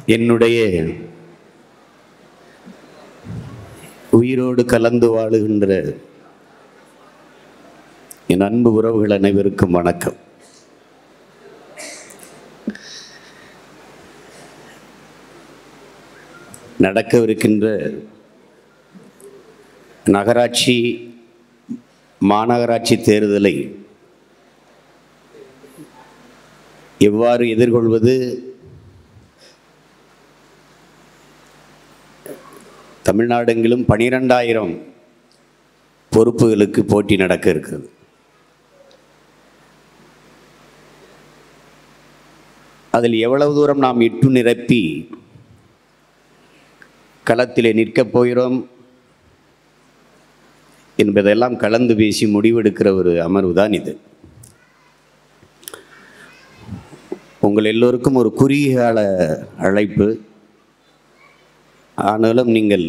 என்னுடைய உயிரோடு கலந்து வாழுகின்ற என் அன்பு உறவுகள் அனைவருக்கும் வணக்கம் நடக்கவிருக்கின்ற நகராட்சி மாநகராட்சி தேர்தலை எவ்வாறு எதிர்கொள்வது தமிழ்நாடெங்கிலும் பனிரெண்டாயிரம் பொறுப்புகளுக்கு போட்டி நடக்க இருக்கிறது அதில் எவ்வளவு தூரம் நாம் இட்டு நிரப்பி களத்திலே நிற்கப் போகிறோம் என்பதெல்லாம் கலந்து பேசி முடிவெடுக்கிற ஒரு அமர்வு தான் இது உங்கள் எல்லோருக்கும் ஒரு குறுகிய கால அழைப்பு ஆனாலும் நீங்கள்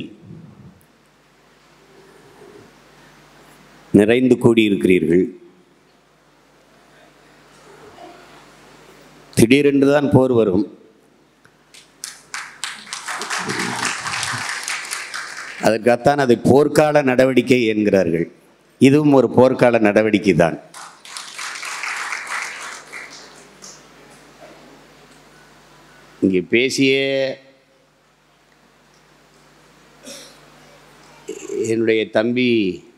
நிறைந்து கூடியிருக்கிறீர்கள் திடீரென்று தான் போர் வரும் அதற்காகத்தான் அதை போர்க்கால நடவடிக்கை என்கிறார்கள் இதுவும் ஒரு போர்க்கால நடவடிக்கை தான் இங்கே பேசிய என்னுடைய தம்பி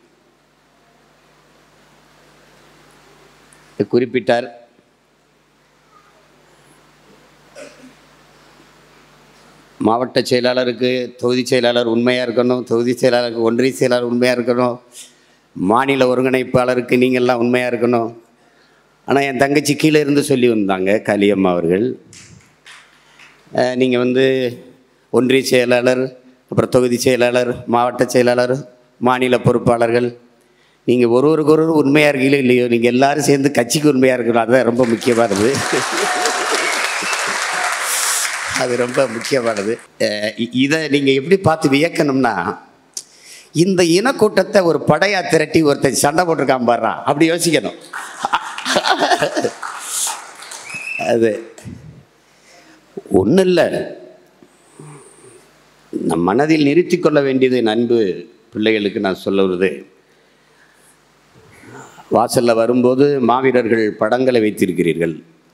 குறிப்பிட்டார் மாவட்ட செயலாளருக்கு தொகுதி செயலாளர் உண்மையாக இருக்கணும் தொகுதி செயலாளருக்கு ஒன்றிய செயலாளர் உண்மையாக இருக்கணும் மாநில ஒருங்கிணைப்பாளருக்கு நீங்கள்லாம் உண்மையாக இருக்கணும் ஆனால் என் தங்கச்சி கீழே இருந்து சொல்லி வந்தாங்க காளியம்மா அவர்கள் நீங்கள் வந்து ஒன்றிய செயலாளர் அப்புறம் தொகுதி செயலாளர் மாவட்ட செயலாளர் மாநில பொறுப்பாளர்கள் நீங்கள் ஒருவருக்கு ஒரு உண்மையாக இருக்கீங்களோ இல்லையோ நீங்கள் எல்லாரும் சேர்ந்து கட்சிக்கு உண்மையாக இருக்கணும் அதுதான் ரொம்ப முக்கியமானது அது ரொம்ப முக்கியமானது அஹ் இ- இதை நீங்கள் எப்படி பார்த்து வியக்கணும்னா இந்த இனக்கூட்டத்தை ஒரு படையா திரட்டி ஒருத்தன் சண்டை போட்டிருக்கான் பாடுறா அப்படி யோசிக்கணும் அது ஒன்றும் இல்லை நம் மனதில் நிறுத்திக் கொள்ள வேண்டியது என் அன்பு பிள்ளைகளுக்கு நான் சொல்லுவது வாசலில் வரும்போது மாவீரர்கள் படங்களை வைத்திருக்கிறீர்கள்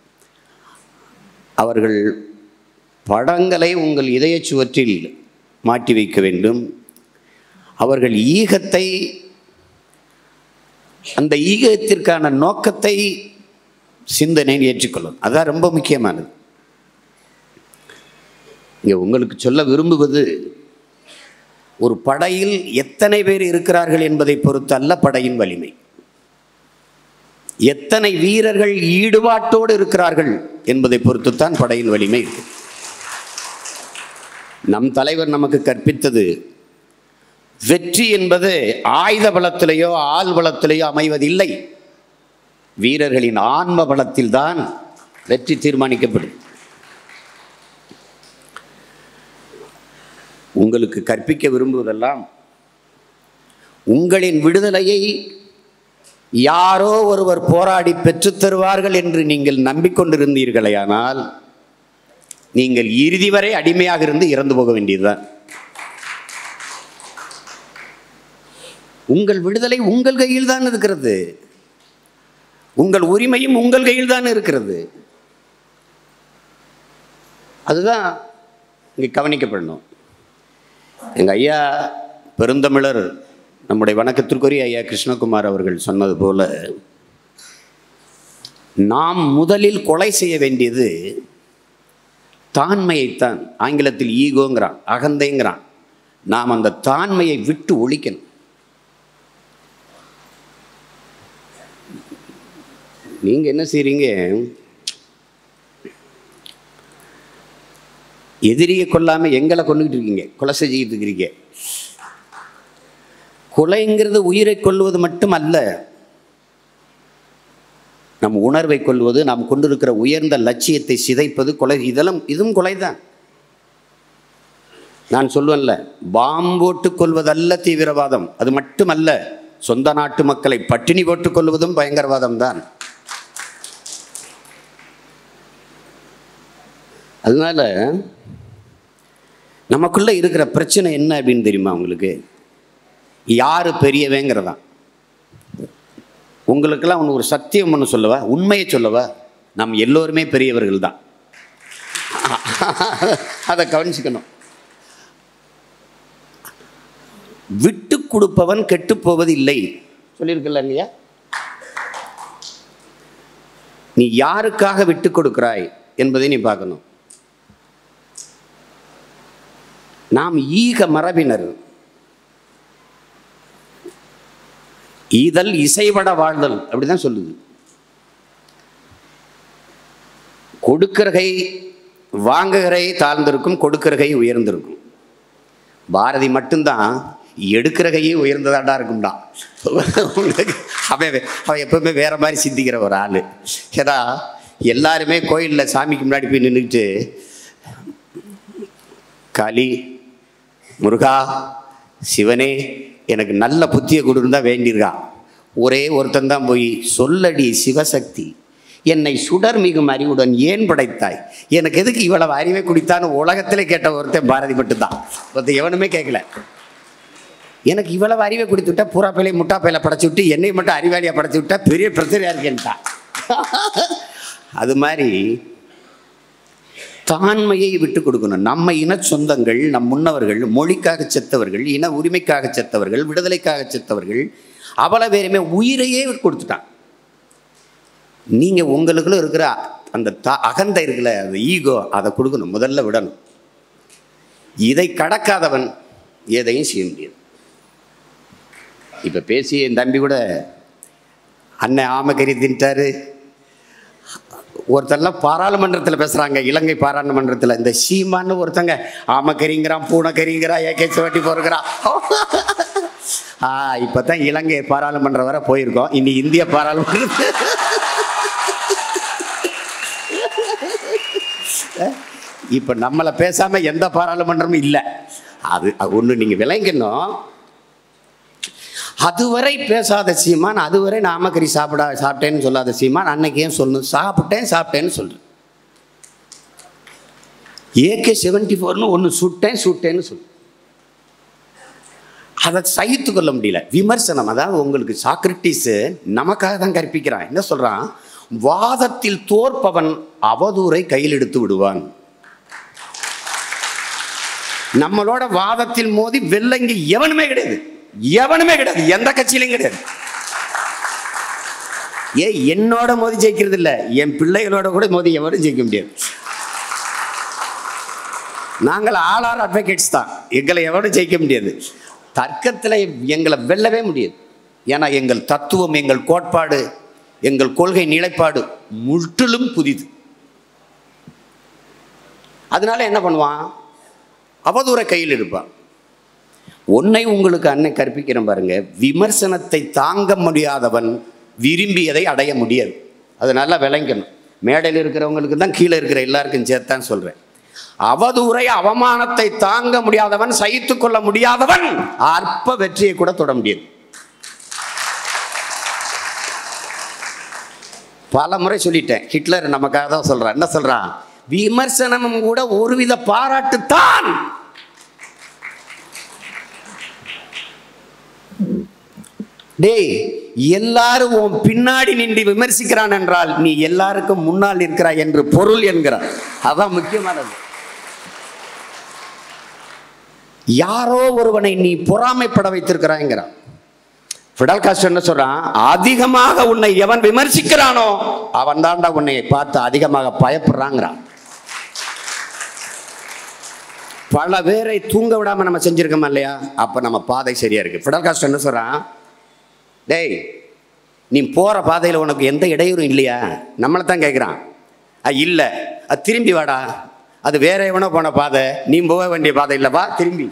அவர்கள் படங்களை உங்கள் இதயச் சுவற்றில் மாட்டி வைக்க வேண்டும் அவர்கள் ஈகத்தை அந்த ஈகத்திற்கான நோக்கத்தை சிந்தனையில் ஏற்றுக்கொள்ளும் அதான் ரொம்ப முக்கியமானது இங்கே உங்களுக்கு சொல்ல விரும்புவது ஒரு படையில் எத்தனை பேர் இருக்கிறார்கள் என்பதை பொறுத்து அல்ல படையின் வலிமை எத்தனை வீரர்கள் ஈடுபாட்டோடு இருக்கிறார்கள் என்பதை பொறுத்துத்தான் படையின் வலிமை இருக்கு நம் தலைவர் நமக்கு கற்பித்தது வெற்றி என்பது ஆயுத பலத்திலேயோ ஆள் பலத்திலேயோ அமைவதில்லை வீரர்களின் ஆன்ம பலத்தில்தான் வெற்றி தீர்மானிக்கப்படும் உங்களுக்கு கற்பிக்க விரும்புவதெல்லாம் உங்களின் விடுதலையை யாரோ ஒருவர் போராடி பெற்றுத் தருவார்கள் என்று நீங்கள் நம்பிக்கொண்டிருந்தீர்களேயானால் நீங்கள் இறுதி வரை அடிமையாக இருந்து இறந்து போக வேண்டியதுதான் உங்கள் விடுதலை உங்கள் கையில் தான் இருக்கிறது உங்கள் உரிமையும் உங்கள் கையில் தான் இருக்கிறது அதுதான் இங்கே கவனிக்கப்படணும் எங்கள் ஐயா பெருந்தமிழர் நம்முடைய வணக்கத்திற்குரிய ஐயா கிருஷ்ணகுமார் அவர்கள் சொன்னது போல நாம் முதலில் கொலை செய்ய வேண்டியது தாண்மையைத்தான் ஆங்கிலத்தில் ஈகோங்கிறான் அகந்தைங்கிறான் நாம் அந்த தாண்மையை விட்டு ஒழிக்கணும் நீங்கள் என்ன செய்கிறீங்க எதிரியை கொல்லாமல் எங்களை கொண்டுகிட்டு இருக்கீங்க கொலை செஞ்சுக்கிட்டு இருக்கிறீங்க கொலைங்கிறது உயிரை கொல்வது மட்டும் அல்ல நம் உணர்வை கொள்வது நாம் கொண்டிருக்கிற உயர்ந்த லட்சியத்தை சிதைப்பது கொலை இதெல்லாம் இதுவும் கொலைதான் நான் சொல்லுவேன்ல பாம்போட்டு கொள்வதல்ல தீவிரவாதம் அது மட்டுமல்ல சொந்த நாட்டு மக்களை பட்டினி போட்டுக் கொள்வதும் பயங்கரவாதம் தான் அதனால நமக்குள்ளே இருக்கிற பிரச்சனை என்ன அப்படின்னு தெரியுமா உங்களுக்கு யார் பெரியவங்கிறதான் உங்களுக்கெல்லாம் ஒன்று ஒரு சத்தியம் ஒன்று சொல்லவா உண்மையை சொல்லவா நம் எல்லோருமே பெரியவர்கள் தான் அதை கவனிச்சுக்கணும் விட்டு கொடுப்பவன் கெட்டு போவது இல்லை சொல்லியிருக்கல இல்லையா நீ யாருக்காக விட்டு கொடுக்கிறாய் என்பதை நீ பார்க்கணும் நாம் ஈக மரபினர் ஈதல் இசைவட வாழ்தல் அப்படிதான் சொல்லுது கொடுக்கிற கை வாங்குகிற கை தாழ்ந்திருக்கும் கொடுக்கிற கை உயர்ந்திருக்கும் பாரதி மட்டும்தான் எடுக்கிற கையே உயர்ந்ததாண்டா இருக்கும்டா உங்களுக்கு அவன் அவன் எப்பவுமே வேற மாதிரி சிந்திக்கிற ஒரு ஆள் ஏன்னா எல்லாருமே கோயிலில் சாமிக்கு முன்னாடி போய் நின்றுட்டு காளி முருகா சிவனே எனக்கு நல்ல புத்தியை கொடுன்னு தான் வேண்டியிருக்கான் ஒரே ஒருத்தன் தான் போய் சொல்லடி சிவசக்தி என்னை சுடர் மிகும் அறிவுடன் ஏன் படைத்தாய் எனக்கு எதுக்கு இவ்வளவு அறிவை குடித்தான்னு உலகத்திலே கேட்ட ஒருத்தன் பாரதி மட்டும்தான் ஒருத்தன் எவனுமே கேட்கல எனக்கு இவ்வளவு அறிவை கொடுத்து விட்டா பூரா பிள்ளை முட்டா பிள்ளை படைச்சு விட்டு என்னை மட்டும் அறிவாளியாக படைச்சு விட்டா பெரிய பிரச்சனையா இருக்கேன்ட்டான் அது மாதிரி தாண்மையை விட்டு கொடுக்கணும் நம்ம இன சொந்தங்கள் நம் முன்னவர்கள் மொழிக்காக செத்தவர்கள் இன உரிமைக்காக செத்தவர்கள் விடுதலைக்காக செத்தவர்கள் அவ்வளோ பேருமே உயிரையே கொடுத்துட்டான் நீங்கள் உங்களுக்குள்ள இருக்கிற அந்த த அகந்தை இருக்குல்ல அந்த ஈகோ அதை கொடுக்கணும் முதல்ல விடணும் இதை கடக்காதவன் எதையும் செய்ய முடியாது இப்போ பேசி என் தம்பி கூட அண்ணன் ஆமக்கறி தின்ட்டாரு ஒருத்தர்லாம் பாராளுமன்றத்தில் பேசுகிறாங்க இலங்கை பாராளுமன்றத்தில் இந்த சீமான்னு ஒருத்தங்க ஆமக்கறிங்கிறான் பூனைக்கறிங்கிறான் ஏகே சவட்டி போருங்கிறான் ஆ இப்போ தான் இலங்கை பாராளுமன்றம் வரை போயிருக்கோம் இனி இந்திய பாராளுமன்றம் இப்போ நம்மளை பேசாமல் எந்த பாராளுமன்றமும் இல்லை அது ஒன்று நீங்கள் விளங்கணும் அதுவரை பேசாத சீமான் அதுவரை நாமக்கறி சாப்பிடா சாப்பிட்டேன்னு சொல்லாத சீமான் அன்னைக்கு ஏன் சொல்லணும் சாப்பிட்டேன் சாப்பிட்டேன்னு சொல்கிறேன் ஏகே செவன்டி ஃபோர்னு ஒன்று சுட்டேன் சுட்டேன்னு சொல்லு அதை சகித்து கொள்ள முடியல விமர்சனம் அதாவது உங்களுக்கு சாக்ரட்டிஸு நமக்காக தான் கற்பிக்கிறான் என்ன சொல்கிறான் வாதத்தில் தோற்பவன் அவதூறை கையில் எடுத்து விடுவான் நம்மளோட வாதத்தில் மோதி வெள்ளங்கி எவனுமே கிடையாது எவனுமே கிடையாது எந்த கட்சியிலையும் கிடையாது ஏ என்னோட மோதி ஜெயிக்கிறது இல்லை என் பிள்ளைகளோட கூட மோதி எவரும் ஜெயிக்க முடியாது நாங்கள் ஆளார் அட்வொகேட்ஸ் தான் எங்களை எவரும் ஜெயிக்க முடியாது தர்க்கத்தில் எங்களை வெல்லவே முடியாது ஏன்னா எங்கள் தத்துவம் எங்கள் கோட்பாடு எங்கள் கொள்கை நிலைப்பாடு முற்றிலும் புதிது அதனால என்ன பண்ணுவான் அவதூற கையில் இருப்பான் உன்னை உங்களுக்கு அன்னை கற்பிக்கிறேன் பாருங்க விமர்சனத்தை தாங்க முடியாதவன் விரும்பியதை அடைய முடியாது அது நல்லா விளங்கணும் மேடையில் இருக்கிறவங்களுக்கு தான் கீழே இருக்கிற எல்லாருக்கும் சேர்த்தான் சொல்கிறேன் அவதூறை அவமானத்தை தாங்க முடியாதவன் சகித்து கொள்ள முடியாதவன் அற்ப வெற்றியை கூட தொட முடியாது பல முறை சொல்லிட்டேன் ஹிட்லர் நமக்காக தான் சொல்றான் என்ன சொல்றான் விமர்சனமும் கூட ஒருவித பாராட்டுத்தான் டேய் எல்லாரும் உன் பின்னாடி நின்று விமர்சிக்கிறான் என்றால் நீ எல்லாருக்கும் முன்னால் இருக்கிறாய் என்று பொருள் என்கிறான் அதான் முக்கியமானது யாரோ ஒருவனை நீ பொறாமைப்பட வைத்திருக்கிறாய்ங்கிறான் ஃபிடல் காஸ்ட் என்ன சொல்றான் அதிகமாக உன்னை எவன் விமர்சிக்கிறானோ அவன் தாண்டா உன்னை பார்த்து அதிகமாக பயப்படுறாங்கிறான் பல பேரை தூங்க விடாம நம்ம செஞ்சிருக்கோமா இல்லையா அப்ப நம்ம பாதை சரியா இருக்கு ஃபிடல் காஸ்ட் என்ன சொல்றான் டேய் நீ போற பாதையில் உனக்கு எந்த இடையூறும் இல்லையா நம்மளை தான் கேட்குறான் இல்லை அது திரும்பி வாடா அது வேற எவனோ போன பாதை நீ போக வேண்டிய பாதை இல்லைப்பா திரும்பி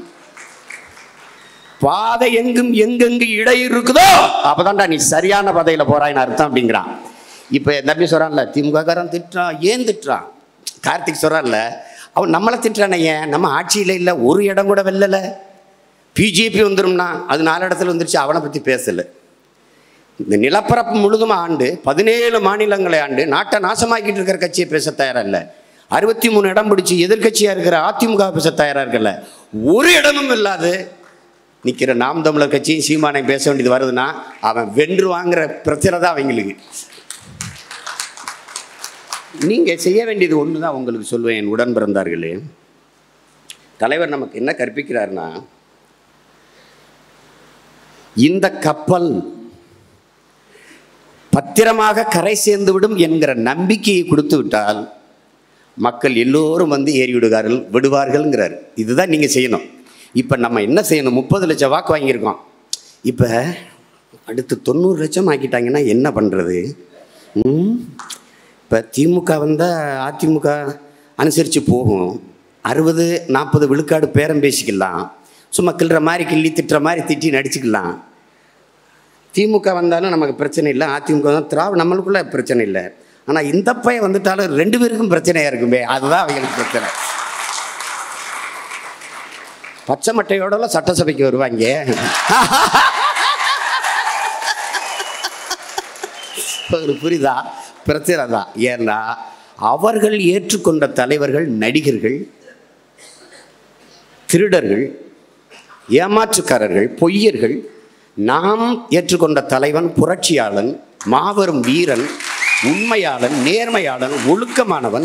பாதை எங்கும் எங்கெங்கு இடையூறு இருக்குதோ அப்பதான்டா நீ சரியான பாதையில் போறாயின்னு அர்த்தம் அப்படிங்கிறான் இப்போ நம்பி சொல்றான்ல திமுககாரன் திட்டுறான் ஏன் திட்டுறான் கார்த்திக் சொல்றான்ல அவன் நம்மளை திட்டுறானே ஏன் நம்ம ஆட்சியில் இல்லை ஒரு இடம் கூட வெல்லல பிஜேபி வந்துரும்னா அது நாலு இடத்துல வந்துருச்சு அவனை பற்றி பேசலை இந்த நிலப்பரப்பு முழுதும் ஆண்டு பதினேழு மாநிலங்களை ஆண்டு நாட்டை நாசமாக்கிட்டு இருக்கிற கட்சியை பேச தயாரா இல்லை அறுபத்தி மூணு இடம் பிடிச்சி எதிர்க்கட்சியாக இருக்கிற அதிமுக பேச தயாராக இருக்கல ஒரு இடமும் இல்லாது நிற்கிற நாம் தமிழர் கட்சியும் சீமானை பேச வேண்டியது வருதுன்னா அவன் வென்று வாங்குற பிரச்சனை தான் அவங்களுக்கு நீங்கள் செய்ய வேண்டியது ஒன்று தான் உங்களுக்கு சொல்லுவேன் என் உடன் பிறந்தார்களே தலைவர் நமக்கு என்ன கற்பிக்கிறார்னா இந்த கப்பல் பத்திரமாக கரை சேர்ந்து விடும் என்கிற நம்பிக்கையை கொடுத்து விட்டால் மக்கள் எல்லோரும் வந்து ஏறி விடுவார்கள் விடுவார்கள்ங்கிறார் இதுதான் நீங்கள் செய்யணும் இப்போ நம்ம என்ன செய்யணும் முப்பது லட்சம் வாக்கு வாங்கியிருக்கோம் இப்போ அடுத்து தொண்ணூறு லட்சம் ஆக்கிட்டாங்கன்னா என்ன பண்ணுறது இப்போ திமுக வந்தால் அதிமுக அனுசரித்து போகும் அறுபது நாற்பது விழுக்காடு பேரம் பேசிக்கலாம் சும்மா கிள்ற மாதிரி கிள்ளி திட்டுற மாதிரி திட்டி நடிச்சுக்கலாம் திமுக வந்தாலும் நமக்கு பிரச்சனை இல்லை அதிமுக தான் திராவிட நம்மளுக்குள்ள பிரச்சனை இல்லை ஆனால் இந்த பையன் வந்துட்டாலும் ரெண்டு பேருக்கும் பிரச்சனையாக இருக்குமே அதுதான் அவங்களுக்கு பிரச்சனை பச்சை மட்டையோடலாம் சட்டசபைக்கு வருவாங்க ஒரு புரிதா பிரச்சனை தான் ஏன்னா அவர்கள் ஏற்றுக்கொண்ட தலைவர்கள் நடிகர்கள் திருடர்கள் ஏமாற்றுக்காரர்கள் பொய்யர்கள் நாம் ஏற்றுக்கொண்ட தலைவன் புரட்சியாளன் மாபெரும் வீரன் உண்மையாளன் நேர்மையாளன் ஒழுக்கமானவன்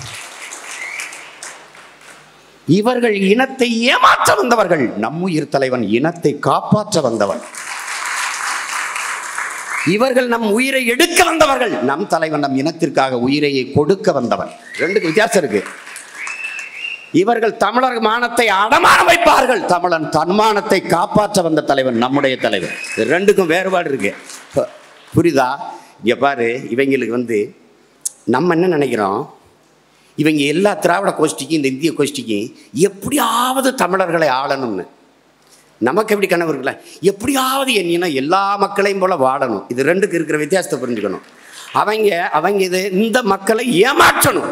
இவர்கள் இனத்தை ஏமாற்ற வந்தவர்கள் நம்முயிர் தலைவன் இனத்தை காப்பாற்ற வந்தவன் இவர்கள் நம் உயிரை எடுக்க வந்தவர்கள் நம் தலைவன் நம் இனத்திற்காக உயிரையை கொடுக்க வந்தவன் ரெண்டுக்கு வித்தியாசம் இருக்கு இவர்கள் தமிழர் மானத்தை அடமான வைப்பார்கள் தமிழன் தன்மானத்தை காப்பாற்ற வந்த தலைவன் நம்முடைய தலைவர் இது ரெண்டுக்கும் வேறுபாடு இருக்கு ப- புரியுதா இங்க பாரு இவங்களுக்கு வந்து நம்ம என்ன நினைக்கிறோம் இவங்க எல்லா திராவிட கோஷ்டிக்கும் இந்த இந்திய கோஷ்டிக்கும் எப்படியாவது தமிழர்களை ஆளணும்னு நமக்கு எப்படி கனவு இருக்குல்ல எப்படியாவது என் இனம் எல்லா மக்களையும் போல வாழணும் இது ரெண்டுக்கு இருக்கிற வித்தியாசத்தை புரிஞ்சுக்கணும் அவங்க அவங்க இது இந்த மக்களை ஏமாற்றணும்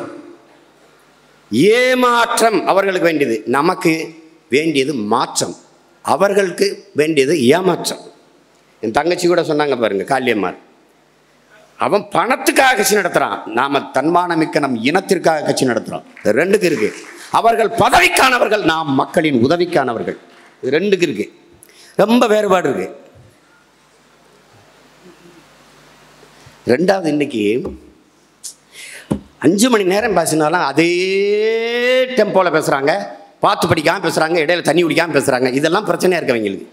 ஏமாற்றம் அவர்களுக்கு வேண்டியது நமக்கு வேண்டியது மாற்றம் அவர்களுக்கு வேண்டியது ஏமாற்றம் என் தங்கச்சி கூட சொன்னாங்க பாருங்க காளியம்மாள் அவன் பணத்துக்காக கட்சி நடத்துறான் நாம தன்மானமிக்க நம் இனத்திற்காக கட்சி நடத்துறோம் இது ரெண்டுக்கு இருக்கு அவர்கள் பதவிக்கானவர்கள் நாம் மக்களின் உதவிக்கானவர்கள் இது ரெண்டுக்கு இருக்கு ரொம்ப வேறுபாடு இருக்கு ரெண்டாவது இன்னைக்கு அஞ்சு மணி நேரம் பேசினாலும் அதே டெம்போவில் பேசுகிறாங்க பார்த்து படிக்காமல் பேசுகிறாங்க இடையில தண்ணி குடிக்காமல் பேசுகிறாங்க இதெல்லாம் பிரச்சனையாக இருக்கு அவங்களுக்கு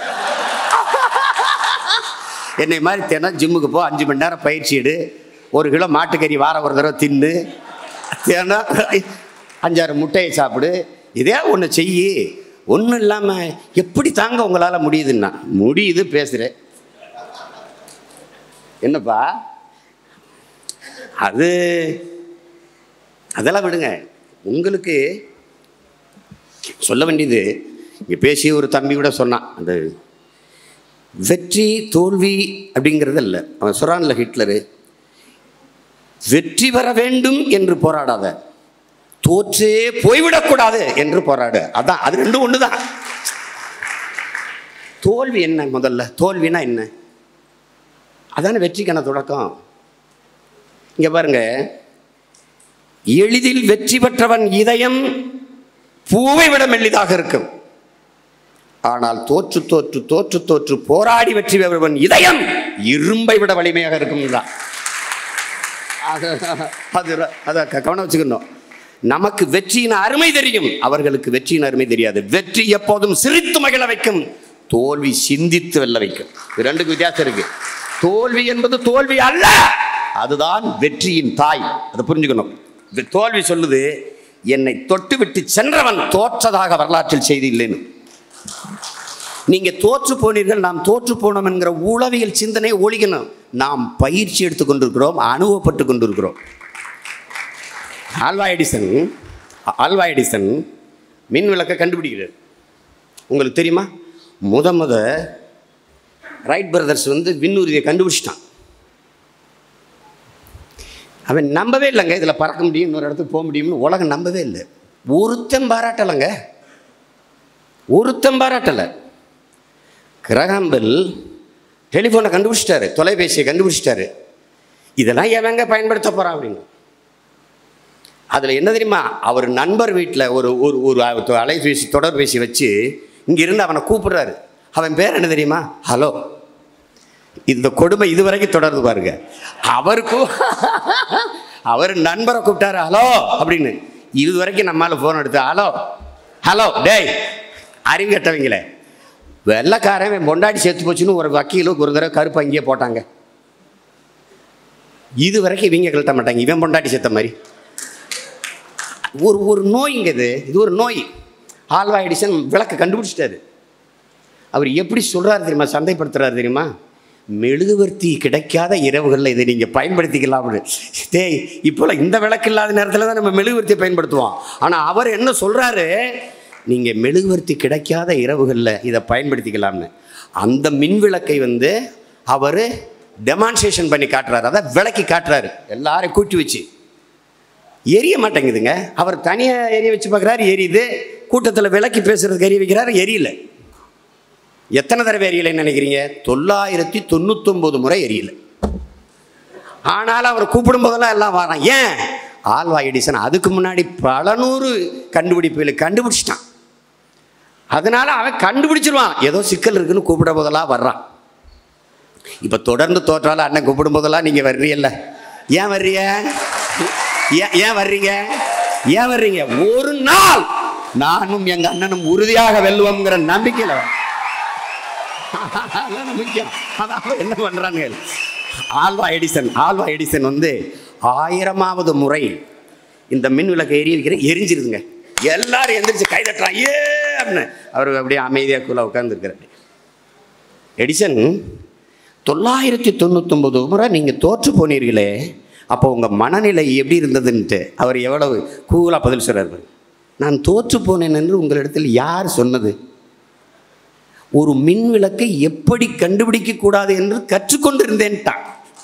என்னை மாதிரி தினம் ஜிம்முக்கு போ அஞ்சு மணி நேரம் பயிற்சி எடு ஒரு கிலோ மாட்டுக்கறி வாரம் ஒரு தடவை தின்னு தினம் அஞ்சாறு முட்டையை சாப்பிடு இதே ஒன்று செய்யி ஒன்றும் இல்லாமல் எப்படி தாங்க உங்களால் முடியுதுன்னா முடியுது பேசுகிறேன் என்னப்பா அது அதெல்லாம் விடுங்க உங்களுக்கு சொல்ல வேண்டியது இங்கே பேசிய ஒரு தம்பி கூட சொன்னான் அந்த வெற்றி தோல்வி அப்படிங்கிறது இல்லை அவன் சொல்கிறான்ல ஹிட்லரு வெற்றி பெற வேண்டும் என்று போராடாத தோற்றே போய்விடக்கூடாது என்று போராடு அதான் அது ரெண்டும் ஒன்று தான் தோல்வி என்ன முதல்ல தோல்வினா என்ன அதான வெற்றிக்கான தொடக்கம் இங்க பாருங்க எளிதில் வெற்றி பெற்றவன் இதயம் பூவை விட மெல்லிதாக இருக்கும் ஆனால் தோற்று தோற்று தோற்று தோற்று போராடி வெற்றி பெறுவன் இதயம் இரும்பை விட வலிமையாக இருக்கும் தான் அது அது ர- அதை க- கவனம் வச்சுக்கணும் நமக்கு வெற்றியின் அருமை தெரியும் அவர்களுக்கு வெற்றியின் அருமை தெரியாது வெற்றி எப்போதும் சிரித்து மகிழ வைக்கும் தோல்வி சிந்தித்து வெல்ல வைக்கும் இது ரெண்டுக்கு வித்தியாசம் இருக்கு தோல்வி என்பது தோல்வி அல்ல அதுதான் வெற்றியின் தாய் அதை புரிஞ்சுக்கணும் இந்த தோல்வி சொல்லுது என்னை தொட்டு விட்டு சென்றவன் தோற்றதாக வரலாற்றில் செய்தி இல்லைன்னு நீங்க தோற்று போனீர்கள் நாம் தோற்று போனோம் என்கிற உளவியல் சிந்தனை ஒழிக்கணும் நாம் பயிற்சி எடுத்துக் கொண்டிருக்கிறோம் அனுபவப்பட்டு கொண்டிருக்கிறோம் ஆல்வா எடிசன் ஆல்வா எடிசன் மின் விளக்கை கண்டுபிடிக்கிறார் உங்களுக்கு தெரியுமா முத முத ரைட் பிரதர்ஸ் வந்து விண்ணுறுதியை கண்டுபிடிச்சிட்டான் அவன் நம்பவே இல்லைங்க இதில் பறக்க முடியும் இன்னொரு இடத்துக்கு போக முடியும்னு உலகம் நம்பவே இல்லை ஒருத்தன் பாராட்டலைங்க ஒருத்தன் பாராட்டலை கிரகாம்பல் டெலிஃபோனை கண்டுபிடிச்சிட்டாரு தொலைபேசியை கண்டுபிடிச்சிட்டாரு இதெல்லாம் எவங்க பயன்படுத்த போகிறான் அப்படின்னு அதில் என்ன தெரியுமா அவர் நண்பர் வீட்டில் ஒரு ஒரு ஒரு அலைபேசி தொடர்பேசி வச்சு இங்கிருந்து அவனை கூப்பிடுறாரு அவன் பேர் என்ன தெரியுமா ஹலோ இந்த கொடுமை இதுவரைக்கும் தொடர்ந்து பாருங்க அவருக்கு அவர் நண்பரை கூப்பிட்டாரு ஹலோ அப்படின்னு இது வரைக்கும் நம்மால ஃபோன் எடுத்து ஹலோ ஹலோ டேய் அறிவு கட்டவங்களே வெள்ளைக்காரன் பொண்டாடி செத்து போச்சுன்னு ஒரு வக்கீலும் ஒரு தடவை கருப்பு அங்கேயே போட்டாங்க இது வரைக்கும் இவங்க கழட்ட மாட்டாங்க இவன் பொண்டாட்டி செத்த மாதிரி ஒரு ஒரு நோய்ங்க இது இது ஒரு நோய் ஆல்வா எடிசன் விளக்க கண்டுபிடிச்சிட்டாரு அவர் எப்படி சொல்கிறாரு தெரியுமா சந்தைப்படுத்துறாரு தெரியுமா மெழுகுவர்த்தி கிடைக்காத இரவுகளில் இதை நீங்கள் பயன்படுத்திக்கலாம்னு டேய் இப்போலாம் இந்த விளக்கு இல்லாத நேரத்தில் தான் நம்ம மெழுகுவர்த்தியை பயன்படுத்துவோம் ஆனால் அவர் என்ன சொல்கிறாரு நீங்கள் மெழுகுவர்த்தி கிடைக்காத இரவுகளில் இதை பயன்படுத்திக்கலாம்னு அந்த மின் விளக்கை வந்து அவர் டெமான்ஸ்ட்ரேஷன் பண்ணி காட்டுறாரு அதான் விளக்கி காட்டுறாரு எல்லாரையும் கூட்டி வச்சு எரிய மாட்டேங்குதுங்க அவர் தனியாக எரிய வச்சு பார்க்குறாரு எரியுது கூட்டத்தில் விளக்கி பேசுறதுக்கு எரிய வைக்கிறாரு எரியல எத்தனை தடவை எரியலைன்னு நினைக்கிறீங்க தொள்ளாயிரத்தி தொண்ணூத்தொம்பது முறை எரியல ஆனாலும் அவர் கூப்பிடும் போதெல்லாம் எல்லாம் வரான் ஏன் ஆல்வா எடிசன் அதுக்கு முன்னாடி பல நூறு கண்டுபிடிப்புகளை கண்டுபிடிச்சிட்டான் அதனால அவன் கண்டுபிடிச்சிருவான் ஏதோ சிக்கல் இருக்குன்னு கூப்பிட போதெல்லாம் வர்றான் இப்போ தொடர்ந்து தோற்றாலும் அண்ணன் கூப்பிடும் போதெல்லாம் நீங்கள் வர்றீல்ல ஏன் வர்றீங்க ஏன் ஏன் வர்றீங்க ஏன் வர்றீங்க ஒரு நாள் நானும் எங்க அண்ணனும் உறுதியாக வெல்லுவோம்ங்கிற நம்பிக்கையில் வரேன். அதான் முக்கியம் அதான் என்ன பண்றாங்க ஆல்வா எடிசன் ஆல்வா எடிசன் வந்து ஆயிரமாவது முறை இந்த மின் விளக்கை எரிய வைக்கிற எரிஞ்சிருதுங்க எல்லாரும் எந்திரிச்சு கை தட்டுறான் ஏ அப்படின்னு அவர் அப்படியே அமைதியாக கூல உட்காந்துருக்கிறார் எடிசன் தொள்ளாயிரத்தி தொண்ணூத்தொம்பது முறை நீங்கள் தோற்று போனீர்களே அப்போ உங்கள் மனநிலை எப்படி இருந்ததுன்ட்டு அவர் எவ்வளவு கூலாக பதில் சொல்கிறார் பாருங்க. நான் தோற்று போனேன் என்று உங்களிடத்தில் யார் சொன்னது ஒரு மின் விளக்கை எப்படி கண்டுபிடிக்க கூடாது என்று கற்றுக்கொண்டிருந்தேன்ட்டான்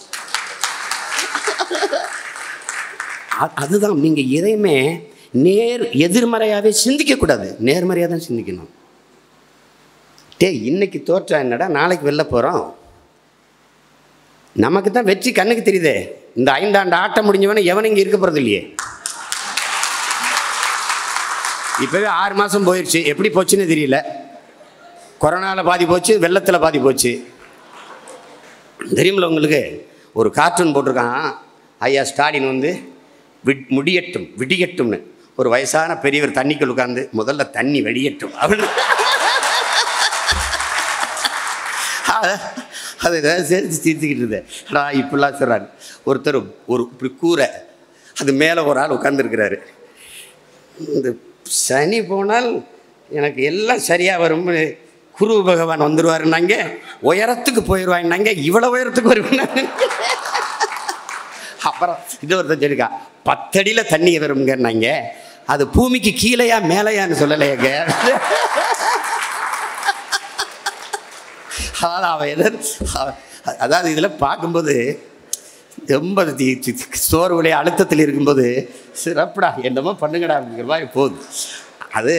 அ- அதுதான் நீங்கள் எதையுமே நேர் எதிர்மறையாகவே சிந்திக்கக்கூடாது நேர்மறையாக தான் சிந்திக்கணும் டேய் இன்னைக்கு தோற்றா என்னடா நாளைக்கு வெளில போகிறோம் நமக்கு தான் வெற்றி கண்ணுக்கு தெரியுதே இந்த ஐந்தாண்டு ஆட்டம் முடிஞ்சவன எவனும் இங்கே இருக்க போகிறது இல்லையே இப்போவே ஆறு மாதம் போயிடுச்சு எப்படி போச்சுன்னு தெரியல கொரோனாவில் பாதி போச்சு வெள்ளத்தில் பாதி போச்சு தெரியுமில்ல உங்களுக்கு ஒரு கார்ட்டூன் போட்டிருக்கான் ஐயா ஸ்டாலின் வந்து விட் முடியட்டும் விடியட்டும்னு ஒரு வயசான பெரியவர் தண்ணிக்குள் உட்காந்து முதல்ல தண்ணி வெடியட்டும் அப்படின்னு அத- அது ஏதாவது சேர்த்து தீர்த்துக்கிட்டு இருந்தேன் நான் இப்படிலாம் சொல்கிறாரு ஒருத்தர் ஒரு இப்படி கூரை அது மேலே ஒரு ஆள் உட்காந்துருக்கிறாரு இந்த சனி போனால் எனக்கு எல்லாம் சரியாக வரும்னு குரு பகவான் வந்துடுவாருன்னாங்க உயரத்துக்கு போயிடுவாங்கன்னாங்க இவ்வளோ உயரத்துக்கு வருவாங்க அப்புறம் இது ஒருத்தன் சொல்லிருக்கா பத்தடியில் தண்ணி வருங்கிறனாங்க அது பூமிக்கு கீழேயா மேலேயான்னு சொல்லலையேங்க அதாவது அவன் எதை அவ- அதாவது இதில் பார்க்கும்போது ரொம்ப தி- தி- தி- சோர்வுடைய அழுத்தத்தில் இருக்கும்போது சிறப்புடா என்னமோ பண்ணுங்கடா அப்படிங்கிற மாதிரி போகுது அது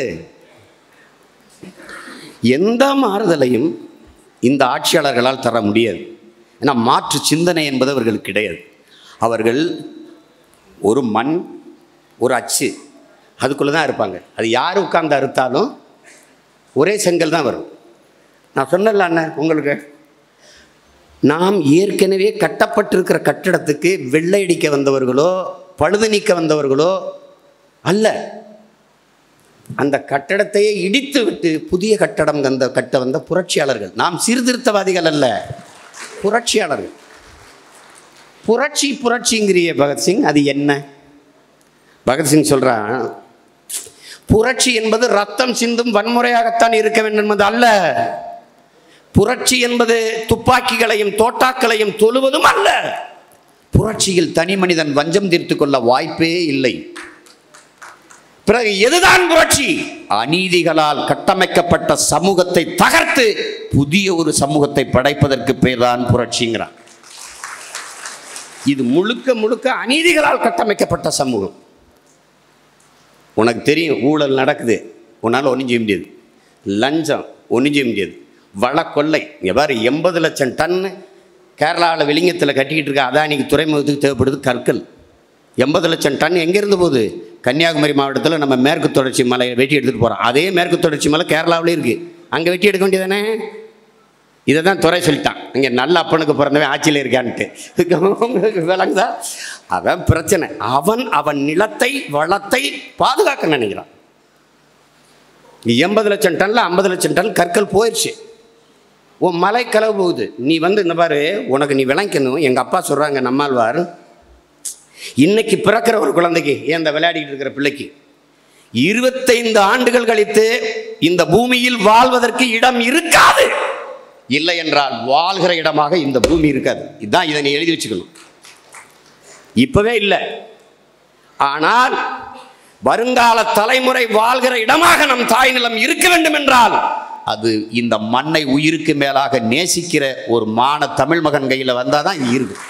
எந்த மாறுதலையும் இந்த ஆட்சியாளர்களால் தர முடியாது ஏன்னா மாற்று சிந்தனை என்பது அவர்களுக்கு கிடையாது அவர்கள் ஒரு மண் ஒரு அச்சு அதுக்குள்ளே தான் இருப்பாங்க அது யார் உட்கார்ந்து அறுத்தாலும் ஒரே செங்கல் தான் வரும் நான் சொன்னல அண்ணன் உங்களுக்கு நாம் ஏற்கனவே கட்டப்பட்டிருக்கிற கட்டடத்துக்கு வெள்ளை அடிக்க வந்தவர்களோ பழுது நீக்க வந்தவர்களோ அல்ல அந்த கட்டடத்தையே இடித்து விட்டு புதிய கட்டடம் வந்த கட்ட வந்த புரட்சியாளர்கள் நாம் சீர்திருத்தவாதிகள் அல்ல புரட்சியாளர்கள் புரட்சி புரட்சிங்கிறிய பகத்சிங் அது என்ன பகத்சிங் சொல்றான் புரட்சி என்பது ரத்தம் சிந்தும் வன்முறையாகத்தான் இருக்க வேண்டும் என்பது அல்ல புரட்சி என்பது துப்பாக்கிகளையும் தோட்டாக்களையும் தொழுவதும் அல்ல புரட்சியில் தனி மனிதன் வஞ்சம் தீர்த்து கொள்ள வாய்ப்பே இல்லை பிறகு எதுதான் புரட்சி அநீதிகளால் கட்டமைக்கப்பட்ட சமூகத்தை தகர்த்து புதிய ஒரு சமூகத்தை படைப்பதற்கு பேர்தான் புரட்சிங்கிறான் இது முழுக்க முழுக்க அநீதிகளால் கட்டமைக்கப்பட்ட சமூகம் உனக்கு தெரியும் ஊழல் நடக்குது உன்னால் ஒன்றும் செய்ய முடியாது லஞ்சம் ஒன்றும் செய்ய முடியாது வள கொள்ளை இங்கே பாரு எண்பது லட்சம் டன்னு கேரளாவில் விளிங்கத்தில் கட்டிக்கிட்டு இருக்க அதானிக்கு துறைமுகத்துக்கு தேவைப்படுது கற்கள் எண்பது லட்சம் டன் எங்கேருந்து போகுது கன்னியாகுமரி மாவட்டத்தில் நம்ம மேற்கு தொடர்ச்சி மலையை வெட்டி எடுத்துகிட்டு போகிறோம் அதே மேற்கு தொடர்ச்சி மலை கேரளாவிலே இருக்குது அங்கே வெட்டி எடுக்க வேண்டியதானே இதை தான் துறை சொல்லிட்டான் இங்கே நல்ல அப்பனுக்கு பிறந்தவன் ஆட்சியில் இருக்கான்ட்டு உங்களுக்கு விளங்குதா அவன் பிரச்சனை அவன் அவன் நிலத்தை வளத்தை பாதுகாக்க நினைக்கிறான் எண்பது லட்சம் டன்ல ஐம்பது லட்சம் டன் கற்கள் போயிடுச்சு உன் மலை கலவு போகுது நீ வந்து இந்த பாரு உனக்கு நீ விளங்கணும் எங்கள் அப்பா சொல்கிறாங்க நம்மாழ்வார் இன்னைக்கு பிறக்கிற ஒரு குழந்தைக்கு ஏன் இந்த விளையாடிக்கிட்டு இருக்கிற பிள்ளைக்கு இருபத்தைந்து ஆண்டுகள் கழித்து இந்த பூமியில் வாழ்வதற்கு இடம் இருக்காது இல்லை என்றால் வாழ்கிற இடமாக இந்த பூமி இருக்காது இதுதான் இதை நீ எழுதி வச்சுக்கணும் இப்பவே இல்லை ஆனால் வருங்கால தலைமுறை வாழ்கிற இடமாக நம் தாய் நிலம் இருக்க வேண்டும் என்றால் அது இந்த மண்ணை உயிருக்கு மேலாக நேசிக்கிற ஒரு மான தமிழ் மகன் கையில் வந்தால் தான் இது இருக்கு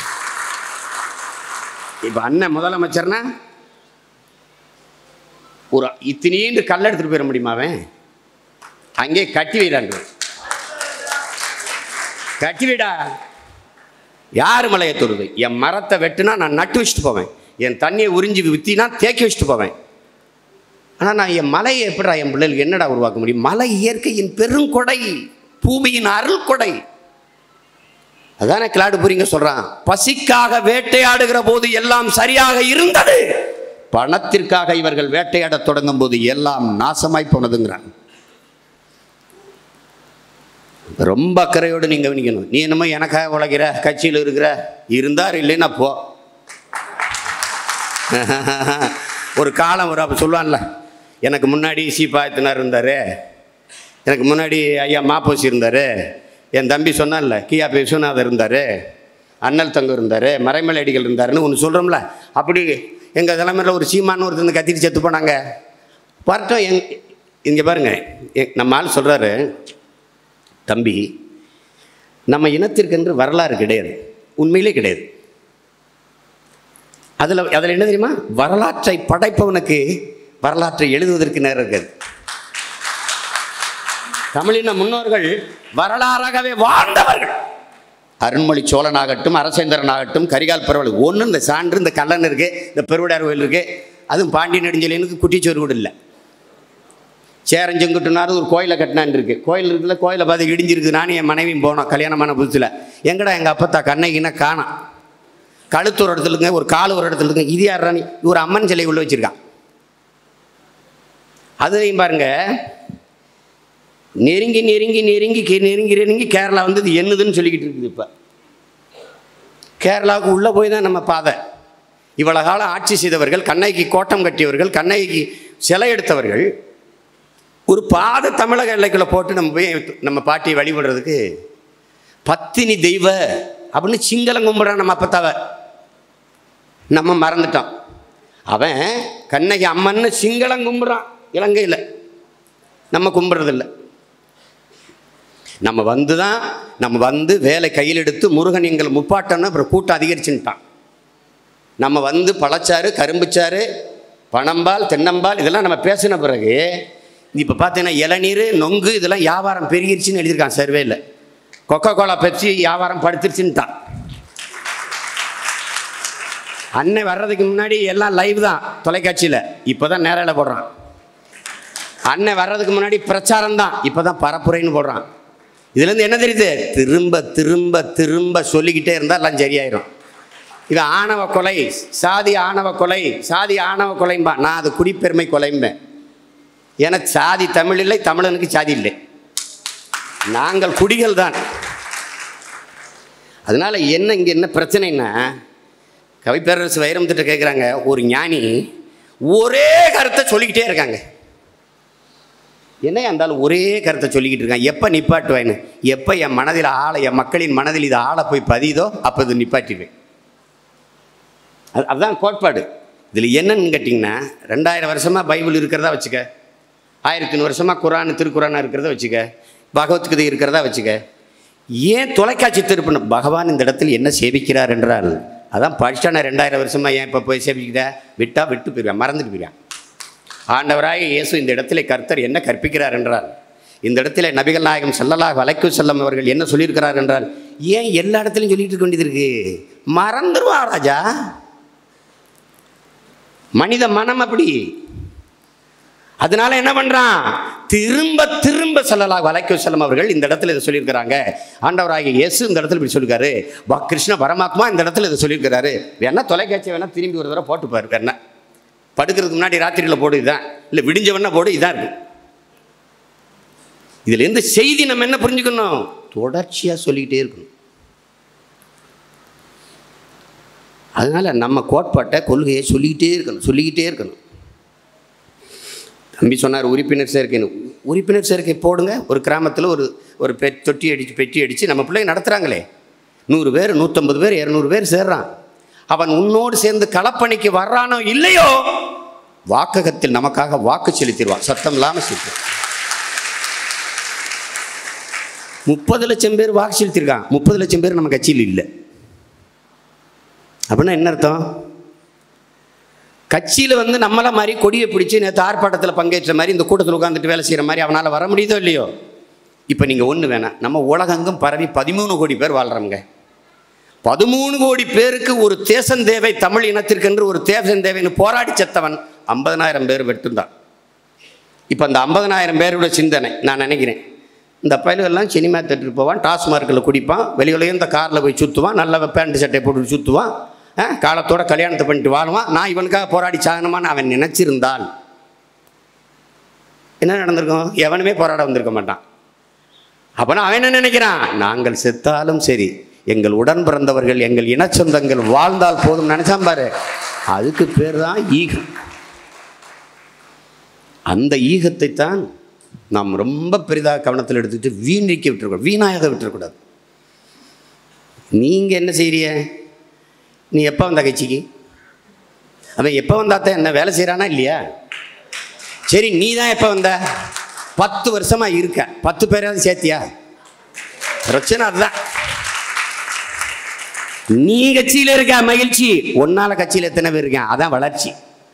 இப்போ அண்ணன் முதலமைச்சர்னா ஒரு இத்தனீண்டு கல் எடுத்துட்டு போயிட முடியுமா அவன் அங்கே கட்டி வைடாங்க கட்டி வைடா யார் மலையை தொடுது என் மரத்தை வெட்டுனா நான் நட்டு வச்சுட்டு போவேன் என் தண்ணியை உறிஞ்சி வித்தினா தேக்கி வச்சுட்டு போவேன் ஆனால் நான் என் மலையை எப்படிடா என் பிள்ளைகளுக்கு என்னடா உருவாக்க முடியும் மலை இயற்கையின் பெருங்கொடை பூமியின் அருள் கொடை அதானே கிளாடு புரிங்க சொல்றான் பசிக்காக வேட்டையாடுகிற போது எல்லாம் சரியாக இருந்தது பணத்திற்காக இவர்கள் வேட்டையாடத் தொடங்கும் போது எல்லாம் நாசமாய் போனதுங்கிறான் ரொம்ப அக்கறையோடு நீங்கள் கவனிக்கணும் நீ என்னமோ எனக்காக உழைக்கிற கட்சியில் இருக்கிற இருந்தார் இல்லைன்னா போ ஒரு காலம் ஒரு அப்போ சொல்லுவான்ல எனக்கு முன்னாடி சீபாயத்தினார் இருந்தார் எனக்கு முன்னாடி ஐயா மாப்போசி இருந்தார் என் தம்பி சொன்னான்ல கியா விஸ்வநாதர் இருந்தார் அண்ணல் தங்கம் இருந்தார் மறைமலை அடிகள் இருந்தாருன்னு ஒன்று சொல்கிறோம்ல அப்படி எங்கள் தலைமையில் ஒரு சீமான்னு ஒருத்தர் கத்திட்டு செத்து போனாங்க வரட்டும் எங் இங்கே பாருங்க எ- நம்ம ஆள் சொல்கிறாரு தம்பி நம்ம இனத்திற்கென்று வரலாறு கிடையாது உண்மையிலே கிடையாது அதில் அதில் என்ன தெரியுமா வரலாற்றை படைப்பவனுக்கு வரலாற்றை எழுதுவதற்கு நேரம் இருக்காது தமிழின முன்னோர்கள் வரலாறாகவே வாழ்ந்தவர்கள் அருண்மொழி சோழனாகட்டும் அரசேந்திரன் ஆகட்டும் கரிகால் பரவல் ஒன்று இந்த சான்று இந்த கல்லன் இருக்கு இந்த பெருவிடார் கோயில் இருக்கு அதுவும் பாண்டிய நெடுஞ்செலியனுக்கு குட்டிச்சோறு கூட இல்லை சேரஞ்செங்குட்டுனாரு ஒரு கோயிலை கட்டினான் இருக்கு கோயில் இருக்குல்ல கோயிலை பார்த்து இடிஞ்சிருக்கு நானும் என் மனைவியும் போனோம் கல்யாணமான புதுசில் எங்கடா எங்கள் அப்பத்தா கண்ணகின்னா காணோம் கழுத்து ஒரு இடத்துல இருக்குங்க ஒரு கால் ஒரு இடத்துல இருக்குங்க இது யார் ராணி ஒரு அம்மன் சிலை உள்ள வச்சிருக்கான் அதுலையும் பாருங்க நெருங்கி நெருங்கி நெருங்கி கி- நெருங்கி நெருங்கி கேரளா வந்து இது என்னதுன்னு சொல்லிக்கிட்டு இருக்குது இப்போ கேரளாவுக்கு உள்ளே போய் தான் நம்ம பாதை இவ்வளோ காலம் ஆட்சி செய்தவர்கள் கண்ணகிக்கு கோட்டம் கட்டியவர்கள் கண்ணகிக்கு சிலை எடுத்தவர்கள் ஒரு பாத தமிழக எல்லைக்குள்ளே போட்டு நம்ம போய் நம்ம பாட்டியை வழிபடுறதுக்கு பத்தினி தெய்வ அப்படின்னு சிங்களம் கும்பிட்றான் நம்ம அப்பத்தாவ நம்ம மறந்துட்டோம் அவன் கண்ணகி அம்மன்னு சிங்களம் கும்பிட்றான் இலங்கையில் நம்ம கும்பிட்றதில்ல நம்ம வந்து தான் நம்ம வந்து வேலை கையில் எடுத்து முருகன் எங்கள் முப்பாட்டம்னு அப்புறம் கூட்டம் அதிகரிச்சுட்டான் நம்ம வந்து பழச்சாறு கரும்புச்சாறு பனம்பால் தென்னம்பால் இதெல்லாம் நம்ம பேசின பிறகு இப்போ பார்த்தீங்கன்னா இளநீர் நொங்கு இதெல்லாம் வியாபாரம் பெருகிருச்சுன்னு எழுதியிருக்கான் சர்வேல கொக்கோ கோலா பெப்சி வியாபாரம் படுத்துருச்சுன்ட்டான் அண்ணன் வர்றதுக்கு முன்னாடி எல்லாம் லைவ் தான் தொலைக்காட்சியில் இப்போ தான் நேரில் போடுறான் அண்ணன் வர்றதுக்கு முன்னாடி பிரச்சாரம் தான் இப்போ தான் பரப்புரைன்னு போடுறான் இதுலேருந்து என்ன தெரியுது திரும்ப திரும்ப திரும்ப சொல்லிக்கிட்டே இருந்தால் எல்லாம் சரியாயிரும் இது ஆணவ கொலை சாதி ஆணவ கொலை சாதி ஆணவ கொலைம்பா நான் அது குடிப்பெருமை கொலைம்பேன் எனக்கு சாதி தமிழ் இல்லை தமிழனுக்கு சாதி இல்லை நாங்கள் குடிகள் தான் அதனால என்ன இங்கே என்ன பிரச்சனைன்னா கவிப்பேரரசு வைரமுத்திட்ட கேட்குறாங்க ஒரு ஞானி ஒரே கருத்தை சொல்லிக்கிட்டே இருக்காங்க என்ன இருந்தாலும் ஒரே கருத்தை சொல்லிக்கிட்டு இருக்கான் எப்போ நிப்பாட்டுவேன்னு எப்போ என் மனதில் ஆளை என் மக்களின் மனதில் இது ஆளை போய் பதியுதோ அப்போ இது நிப்பாட்டிடுவேன் அது அதுதான் கோட்பாடு இதில் என்னன்னு கேட்டிங்கன்னா ரெண்டாயிரம் வருஷமாக பைபிள் இருக்கிறதா வச்சுக்க ஆயிரத்தி வருஷமாக குரான் திருக்குறானா இருக்கிறதா வச்சுக்க பகவத்கீதை இருக்கிறதா வச்சுக்க ஏன் தொலைக்காட்சி திருப்பணும் பகவான் இந்த இடத்தில் என்ன சேவிக்கிறார் என்றால் அதான் படிச்சான ரெண்டாயிரம் வருஷமாக ஏன் இப்போ போய் சேவிக்கிற விட்டா விட்டு போயிடுவேன் மறந்துட்டு போயிடுவேன் ஆண்டவராய இயேசு இந்த இடத்திலே கர்த்தர் என்ன கற்பிக்கிறார் என்றால் இந்த இடத்திலே நபிகள் நாயகம் ஸல்லல்லாஹு அலைஹி செல்லம் அவர்கள் என்ன சொல்லியிருக்கிறார் என்றால் ஏன் எல்லா இடத்துலையும் சொல்லிட்டு இருக்க வேண்டியது இருக்கு மறந்துடுவா ராஜா மனித மனம் அப்படி அதனால என்ன பண்றான் திரும்ப திரும்ப சொல்லலாம் வலைக்கு செல்லம் அவர்கள் இந்த இடத்துல இதை சொல்லியிருக்கிறாங்க ஆண்டவராகிய இயேசு இந்த இடத்துல இப்படி சொல்லியிருக்காரு வா கிருஷ்ண பரமாத்மா இந்த இடத்துல இதை சொல்லியிருக்கிறாரு வேணா தொலைக்காட்சி வேணா திரும்பி ஒரு தடவை போட்டு பாரு என்ன படுக்கிறதுக்கு முன்னாடி ராத்திரியில் போடு இதான் இல்லை விடிஞ்ச வேணா போடு இதான் இருக்கு இதுல இருந்து செய்தி நம்ம என்ன புரிஞ்சுக்கணும் தொடர்ச்சியா சொல்லிக்கிட்டே இருக்கணும் அதனால நம்ம கோட்பாட்டை கொள்கையை சொல்லிக்கிட்டே இருக்கணும் சொல்லிக்கிட்டே இருக்கணும் தம்பி சொன்னார் உறுப்பினர் சேர்க்கைன்னு உறுப்பினர் சேர்க்கை போடுங்க ஒரு கிராமத்தில் ஒரு ஒரு பெ தொட்டி அடித்து பெட்டி அடித்து நம்ம பிள்ளைங்க நடத்துகிறாங்களே நூறு பேர் நூற்றம்பது பேர் இரநூறு பேர் சேர்றான் அவன் உன்னோடு சேர்ந்து களப்பணிக்கு வர்றானோ இல்லையோ வாக்ககத்தில் நமக்காக வாக்கு செலுத்திடுவான் சத்தம் இல்லாமல் செலுத்திடுவான் முப்பது லட்சம் பேர் வாக்கு செலுத்திருக்கான் முப்பது லட்சம் பேர் நம்ம கட்சியில் இல்லை அப்படின்னா என்ன அர்த்தம் கட்சியில் வந்து நம்மளை மாதிரி கொடியை பிடிச்சி நேற்று ஆர்ப்பாட்டத்தில் பங்கேற்ற மாதிரி இந்த கூட்டத்தில் உட்காந்துட்டு வேலை செய்கிற மாதிரி அவனால் வர முடியுதோ இல்லையோ இப்போ நீங்கள் ஒன்று வேணாம் நம்ம உலகெங்கும் பரவி பதிமூணு கோடி பேர் வாழ்கிறோங்க பதிமூணு கோடி பேருக்கு ஒரு தேசம் தேவை தமிழ் இனத்திற்கென்று ஒரு தேசம் தேவைன்னு போராடி செத்தவன் ஐம்பதனாயிரம் பேர் வெட்டுந்தான் இப்போ அந்த ஐம்பதனாயிரம் பேரோட சிந்தனை நான் நினைக்கிறேன் இந்த பயலுகள்லாம் சினிமா தேட்டருக்கு போவான் டாஸ்மார்க்கில் குடிப்பான் வெளியிலையும் இந்த காரில் போய் சுற்றுவான் நல்ல பேண்ட் சட்டை போட்டு சுற்றுவான் ஆ, காலத்தோட கல்யாணத்தை பண்ணிட்டு வாழுவான் நான் இவனுக்காக போராடி சாகணுமான்னு அவன் நினச்சிருந்தால் என்ன நடந்திருக்கும் எவனுமே போராட வந்திருக்க மாட்டான் அப்போனா அவன் என்ன நினைக்கிறான் நாங்கள் செத்தாலும் சரி எங்கள் உடன் பிறந்தவர்கள் எங்கள் இனச்சொந்தங்கள் வாழ்ந்தால் போதும் நினைச்சான் பாரு அதுக்கு பேர் தான் ஈகம் அந்த ஈகத்தை தான் நாம் ரொம்ப பெரிதாக கவனத்தில் எடுத்துக்கிட்டு வீணடிக்க விட்டுருக்கூடாது வீணாக விட்டுறக்கூடாது நீங்கள் என்ன செய்றிய நீ எப்போ வந்த கட்சிக்கு அவன் எப்போ வந்தாத்தான் என்ன வேலை செய்கிறானா இல்லையா சரி நீ தான் எப்போ வந்த பத்து வருஷமாக இருக்க பத்து பேராவது சேர்த்தியா பிரச்சனை அதுதான் நீ கட்சியில் இருக்க மகிழ்ச்சி ஒன்னால கட்சியில் எத்தனை பேர் இருக்கேன் அதான் வளர்ச்சி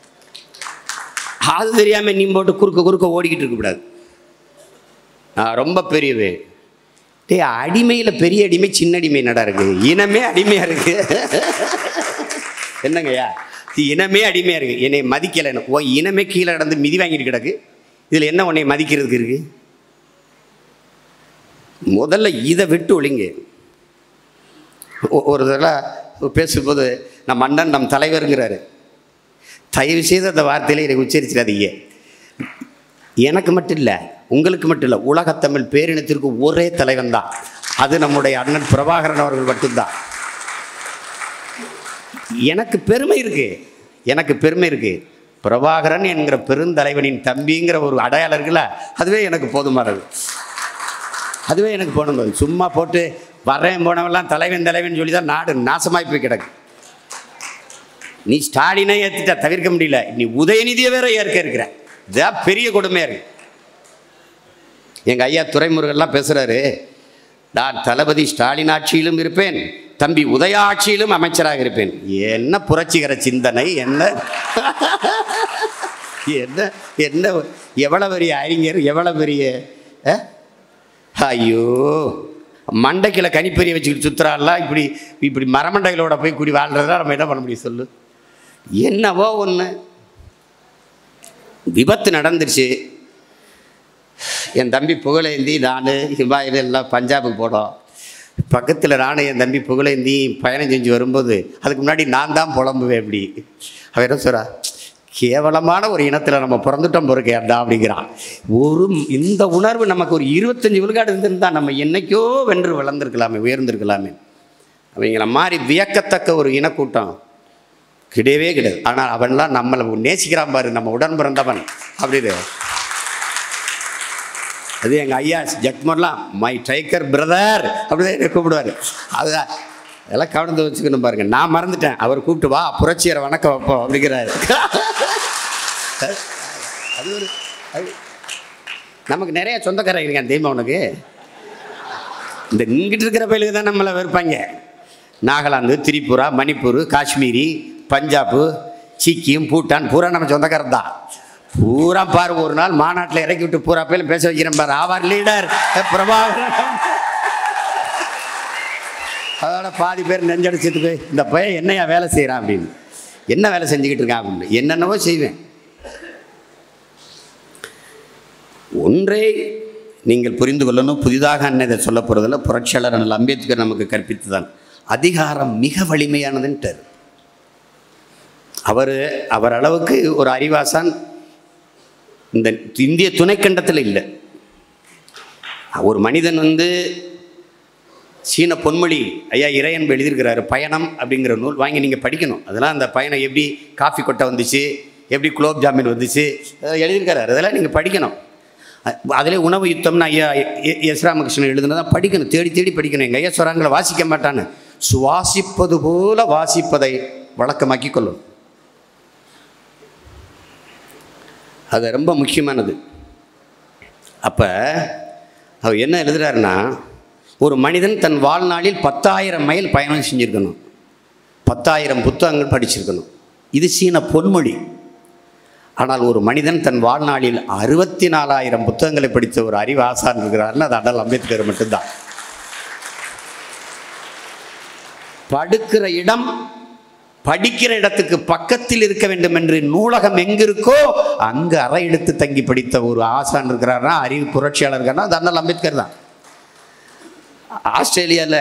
அது தெரியாமல் நீ போட்டு குறுக்க குறுக்க ஓடிக்கிட்டு இருக்கக்கூடாது நான் ரொம்ப பெரியவே டேய் அடிமையில் பெரிய அடிமை சின்ன அடிமை என்னடா இருக்கு இனமே அடிமையாக இருக்கு என்னங்கய்யா இனமே அடிமையாக இருக்கு என்னை மதிக்கலைன்னு ஓ இனமே கீழே நடந்து மிதி வாங்கிட்டு கிடக்கு இதில் என்ன உன்னை மதிக்கிறதுக்கு இருக்கு முதல்ல இதை விட்டு ஒழிங்க ஒ- ஒரு தடவை பேசும்போது நம் அண்ணன் நம் தலைவருங்கிறாரு தயவு செய்து அந்த வார்த்தையில என்னை உச்சரிச்சிடாதீங்க எனக்கு மட்டும் இல்லை உங்களுக்கு மட்டும் இல்லை உலகத்தமிழ் பேரினத்திற்கு ஒரே தலைவன் தான் அது நம்முடைய அண்ணன் பிரபாகரன் அவர்கள் மட்டும்தான் எனக்கு பெருமை இருக்கு எனக்கு பெருமை இருக்கு பிரபாகரன் என்கிற பெருந்தலைவனின் தம்பிங்கிற ஒரு அடையாளம் இருக்குல்ல அதுவே எனக்கு போதுமானது அதுவே எனக்கு போதுமானது சும்மா போட்டு வரேன் போனவெல்லாம் தலைவன் தலைவன் சொல்லி தான் நாடு நாசமாய் போய் கிடக்கு நீ ஸ்டாலினை ஏற்றிட்ட தவிர்க்க முடியல நீ உதயநிதியை வேற ஏற்க இருக்கிற இதான் பெரிய கொடுமையா இருக்கு எங்கள் ஐயா துரைமுருகன்லாம் பேசுகிறாரு நான் தளபதி ஸ்டாலின் ஆட்சியிலும் இருப்பேன் தம்பி உதயா ஆட்சியிலும் அமைச்சராக இருப்பேன் என்ன புரட்சிகர சிந்தனை என்ன என்ன என்ன எவ்வளோ பெரிய அறிஞர் எவ்வளோ பெரிய அஹ்? ஐயோ மண்டைக்கில கனிப்பெரிய வச்சுக்கிட்டு சுத்துறாள்லாம் இப்படி இப்படி மரமண்டைகளோட போய் கூடி வாழ்றதா நம்ம என்ன பண்ண முடியும் சொல்லு என்னவோ ஒன்று விபத்து நடந்துருச்சு என் தம்பி புகழேந்தி நான் ஹிமாயில் எல்லாம் பஞ்சாபுக்கு போனோம் பக்கத்தில் நானும் என் தம்பி புகழேந்தி பயணம் செஞ்சு வரும்போது அதுக்கு முன்னாடி நான் தான் புலம்புவேன் அப்படி அவன் என்ன சொல்கிறா கேவலமான ஒரு இனத்தில் நம்ம பிறந்துட்டோம் பொறுக்கேண்டா அப்படிங்கிறான் ஒரு இந்த உணர்வு நமக்கு ஒரு இருபத்தஞ்சி விழுக்காடு இருந்திருந்தா நம்ம என்னைக்கோ வென்று வளர்ந்துருக்கலாமே உயர்ந்திருக்கலாமே அவங்கள மாதிரி வியக்கத்தக்க ஒரு இனக்கூட்டம் கிடையவே கிடையாது ஆனால் அவன்லாம் நம்மளை நேசிக்கிறான் பாரு நம்ம உடன் பிறந்தவன் அப்படின்னு அது எங்கள் ஐயா ஜக்மர்லாம் மை டைக்கர் பிரதர் அப்படிதான் என்னை கூப்பிடுவார் அதுதான் அதெல்லாம் கவனத்தை வச்சுக்கணும் பாருங்க நான் மறந்துட்டேன் அவர் கூப்பிட்டு வா புரட்சியரை வணக்கம் வைப்போம் அப்படிங்கிறாரு அது ஒரு அது நமக்கு நிறைய சொந்தக்காரங்க இருக்கான் தெரியுமா உனக்கு இந்த இங்கிட்டு இருக்கிற பயிலுக்கு தான் நம்மளை வெறுப்பாங்க நாகாலாந்து திரிபுரா மணிப்பூர் காஷ்மீரி பஞ்சாபு சிக்கிம் பூட்டான் பூரா நம்ம சொந்தக்காரன் தான் பூரா பாரு ஒரு நாள் மாநாட்டில் இறக்கி விட்டு பூரா பேரும் பேச வைக்கிறேன் பாரு ஆவார் லீடர் பிரபாகரன் அதோட பாதி பேர் நெஞ்சடிச்சிட்டு போய் இந்த பையன் என்னையா வேலை செய்கிறான் அப்படின்னு என்ன வேலை செஞ்சுக்கிட்டு இருக்கான் அப்படின்னு என்னென்னவோ செய்வேன் ஒன்றை நீங்கள் புரிந்து கொள்ளணும் புதிதாக அண்ணன் இதை சொல்ல போகிறதில்ல புரட்சியாளர் அண்ணல் அம்பேத்கர் நமக்கு கற்பித்துதான் அதிகாரம் மிக வலிமையானதுன்ட்டார் அவர் அவர் அளவுக்கு ஒரு அறிவாசான் இந்த இந்திய துணைக்கண்டத்தில் இல்லை ஒரு மனிதன் வந்து சீன பொன்மொழி ஐயா இறையன்பு எழுதியிருக்கிறாரு பயணம் அப்படிங்கிற நூல் வாங்கி நீங்கள் படிக்கணும் அதெல்லாம் அந்த பயணம் எப்படி காஃபி கொட்டை வந்துச்சு எப்படி குலோப் ஜாமீன் வந்துச்சு அதெல்லாம் எழுதியிருக்கிறாரு அதெல்லாம் நீங்கள் படிக்கணும் அ- அதிலே உணவு யுத்தம்னு ஐயா எ- எஸ் ராமகிருஷ்ணன் எழுதுனதான் படிக்கணும் தேடி தேடி படிக்கணும் எங்கள் ஐயா சொல்கிறாங்களே வாசிக்க மாட்டான்னு சுவாசிப்பது போல வாசிப்பதை வழக்கமாக்கி கொள்ளும் அது ரொம்ப முக்கியமானது அப்போ அவர் என்ன எழுதுறாருன்னா ஒரு மனிதன் தன் வாழ்நாளில் பத்தாயிரம் மைல் பயணம் செஞ்சுருக்கணும் பத்தாயிரம் புத்தகங்கள் படிச்சிருக்கணும் இது சீன பொன்மொழி ஆனால் ஒரு மனிதன் தன் வாழ்நாளில் அறுபத்தி நாலாயிரம் புத்தகங்களை படித்த ஒரு அறிவு ஆசான் இருக்கிறாருன்னு அது அடல் அம்பேத்கர் மட்டும்தான் படுக்கிற இடம் படிக்கிற இடத்துக்கு பக்கத்தில் இருக்க வேண்டும் என்று நூலகம் எங்க இருக்கோ அங்கு அறை எடுத்து தங்கி படித்த ஒரு ஆசான் இருக்கிறாருன்னா அறிவு புரட்சியாளர் இருக்காருன்னா அது அண்ணல் அம்பேத்கர் தான் ஆஸ்திரேலியாவில்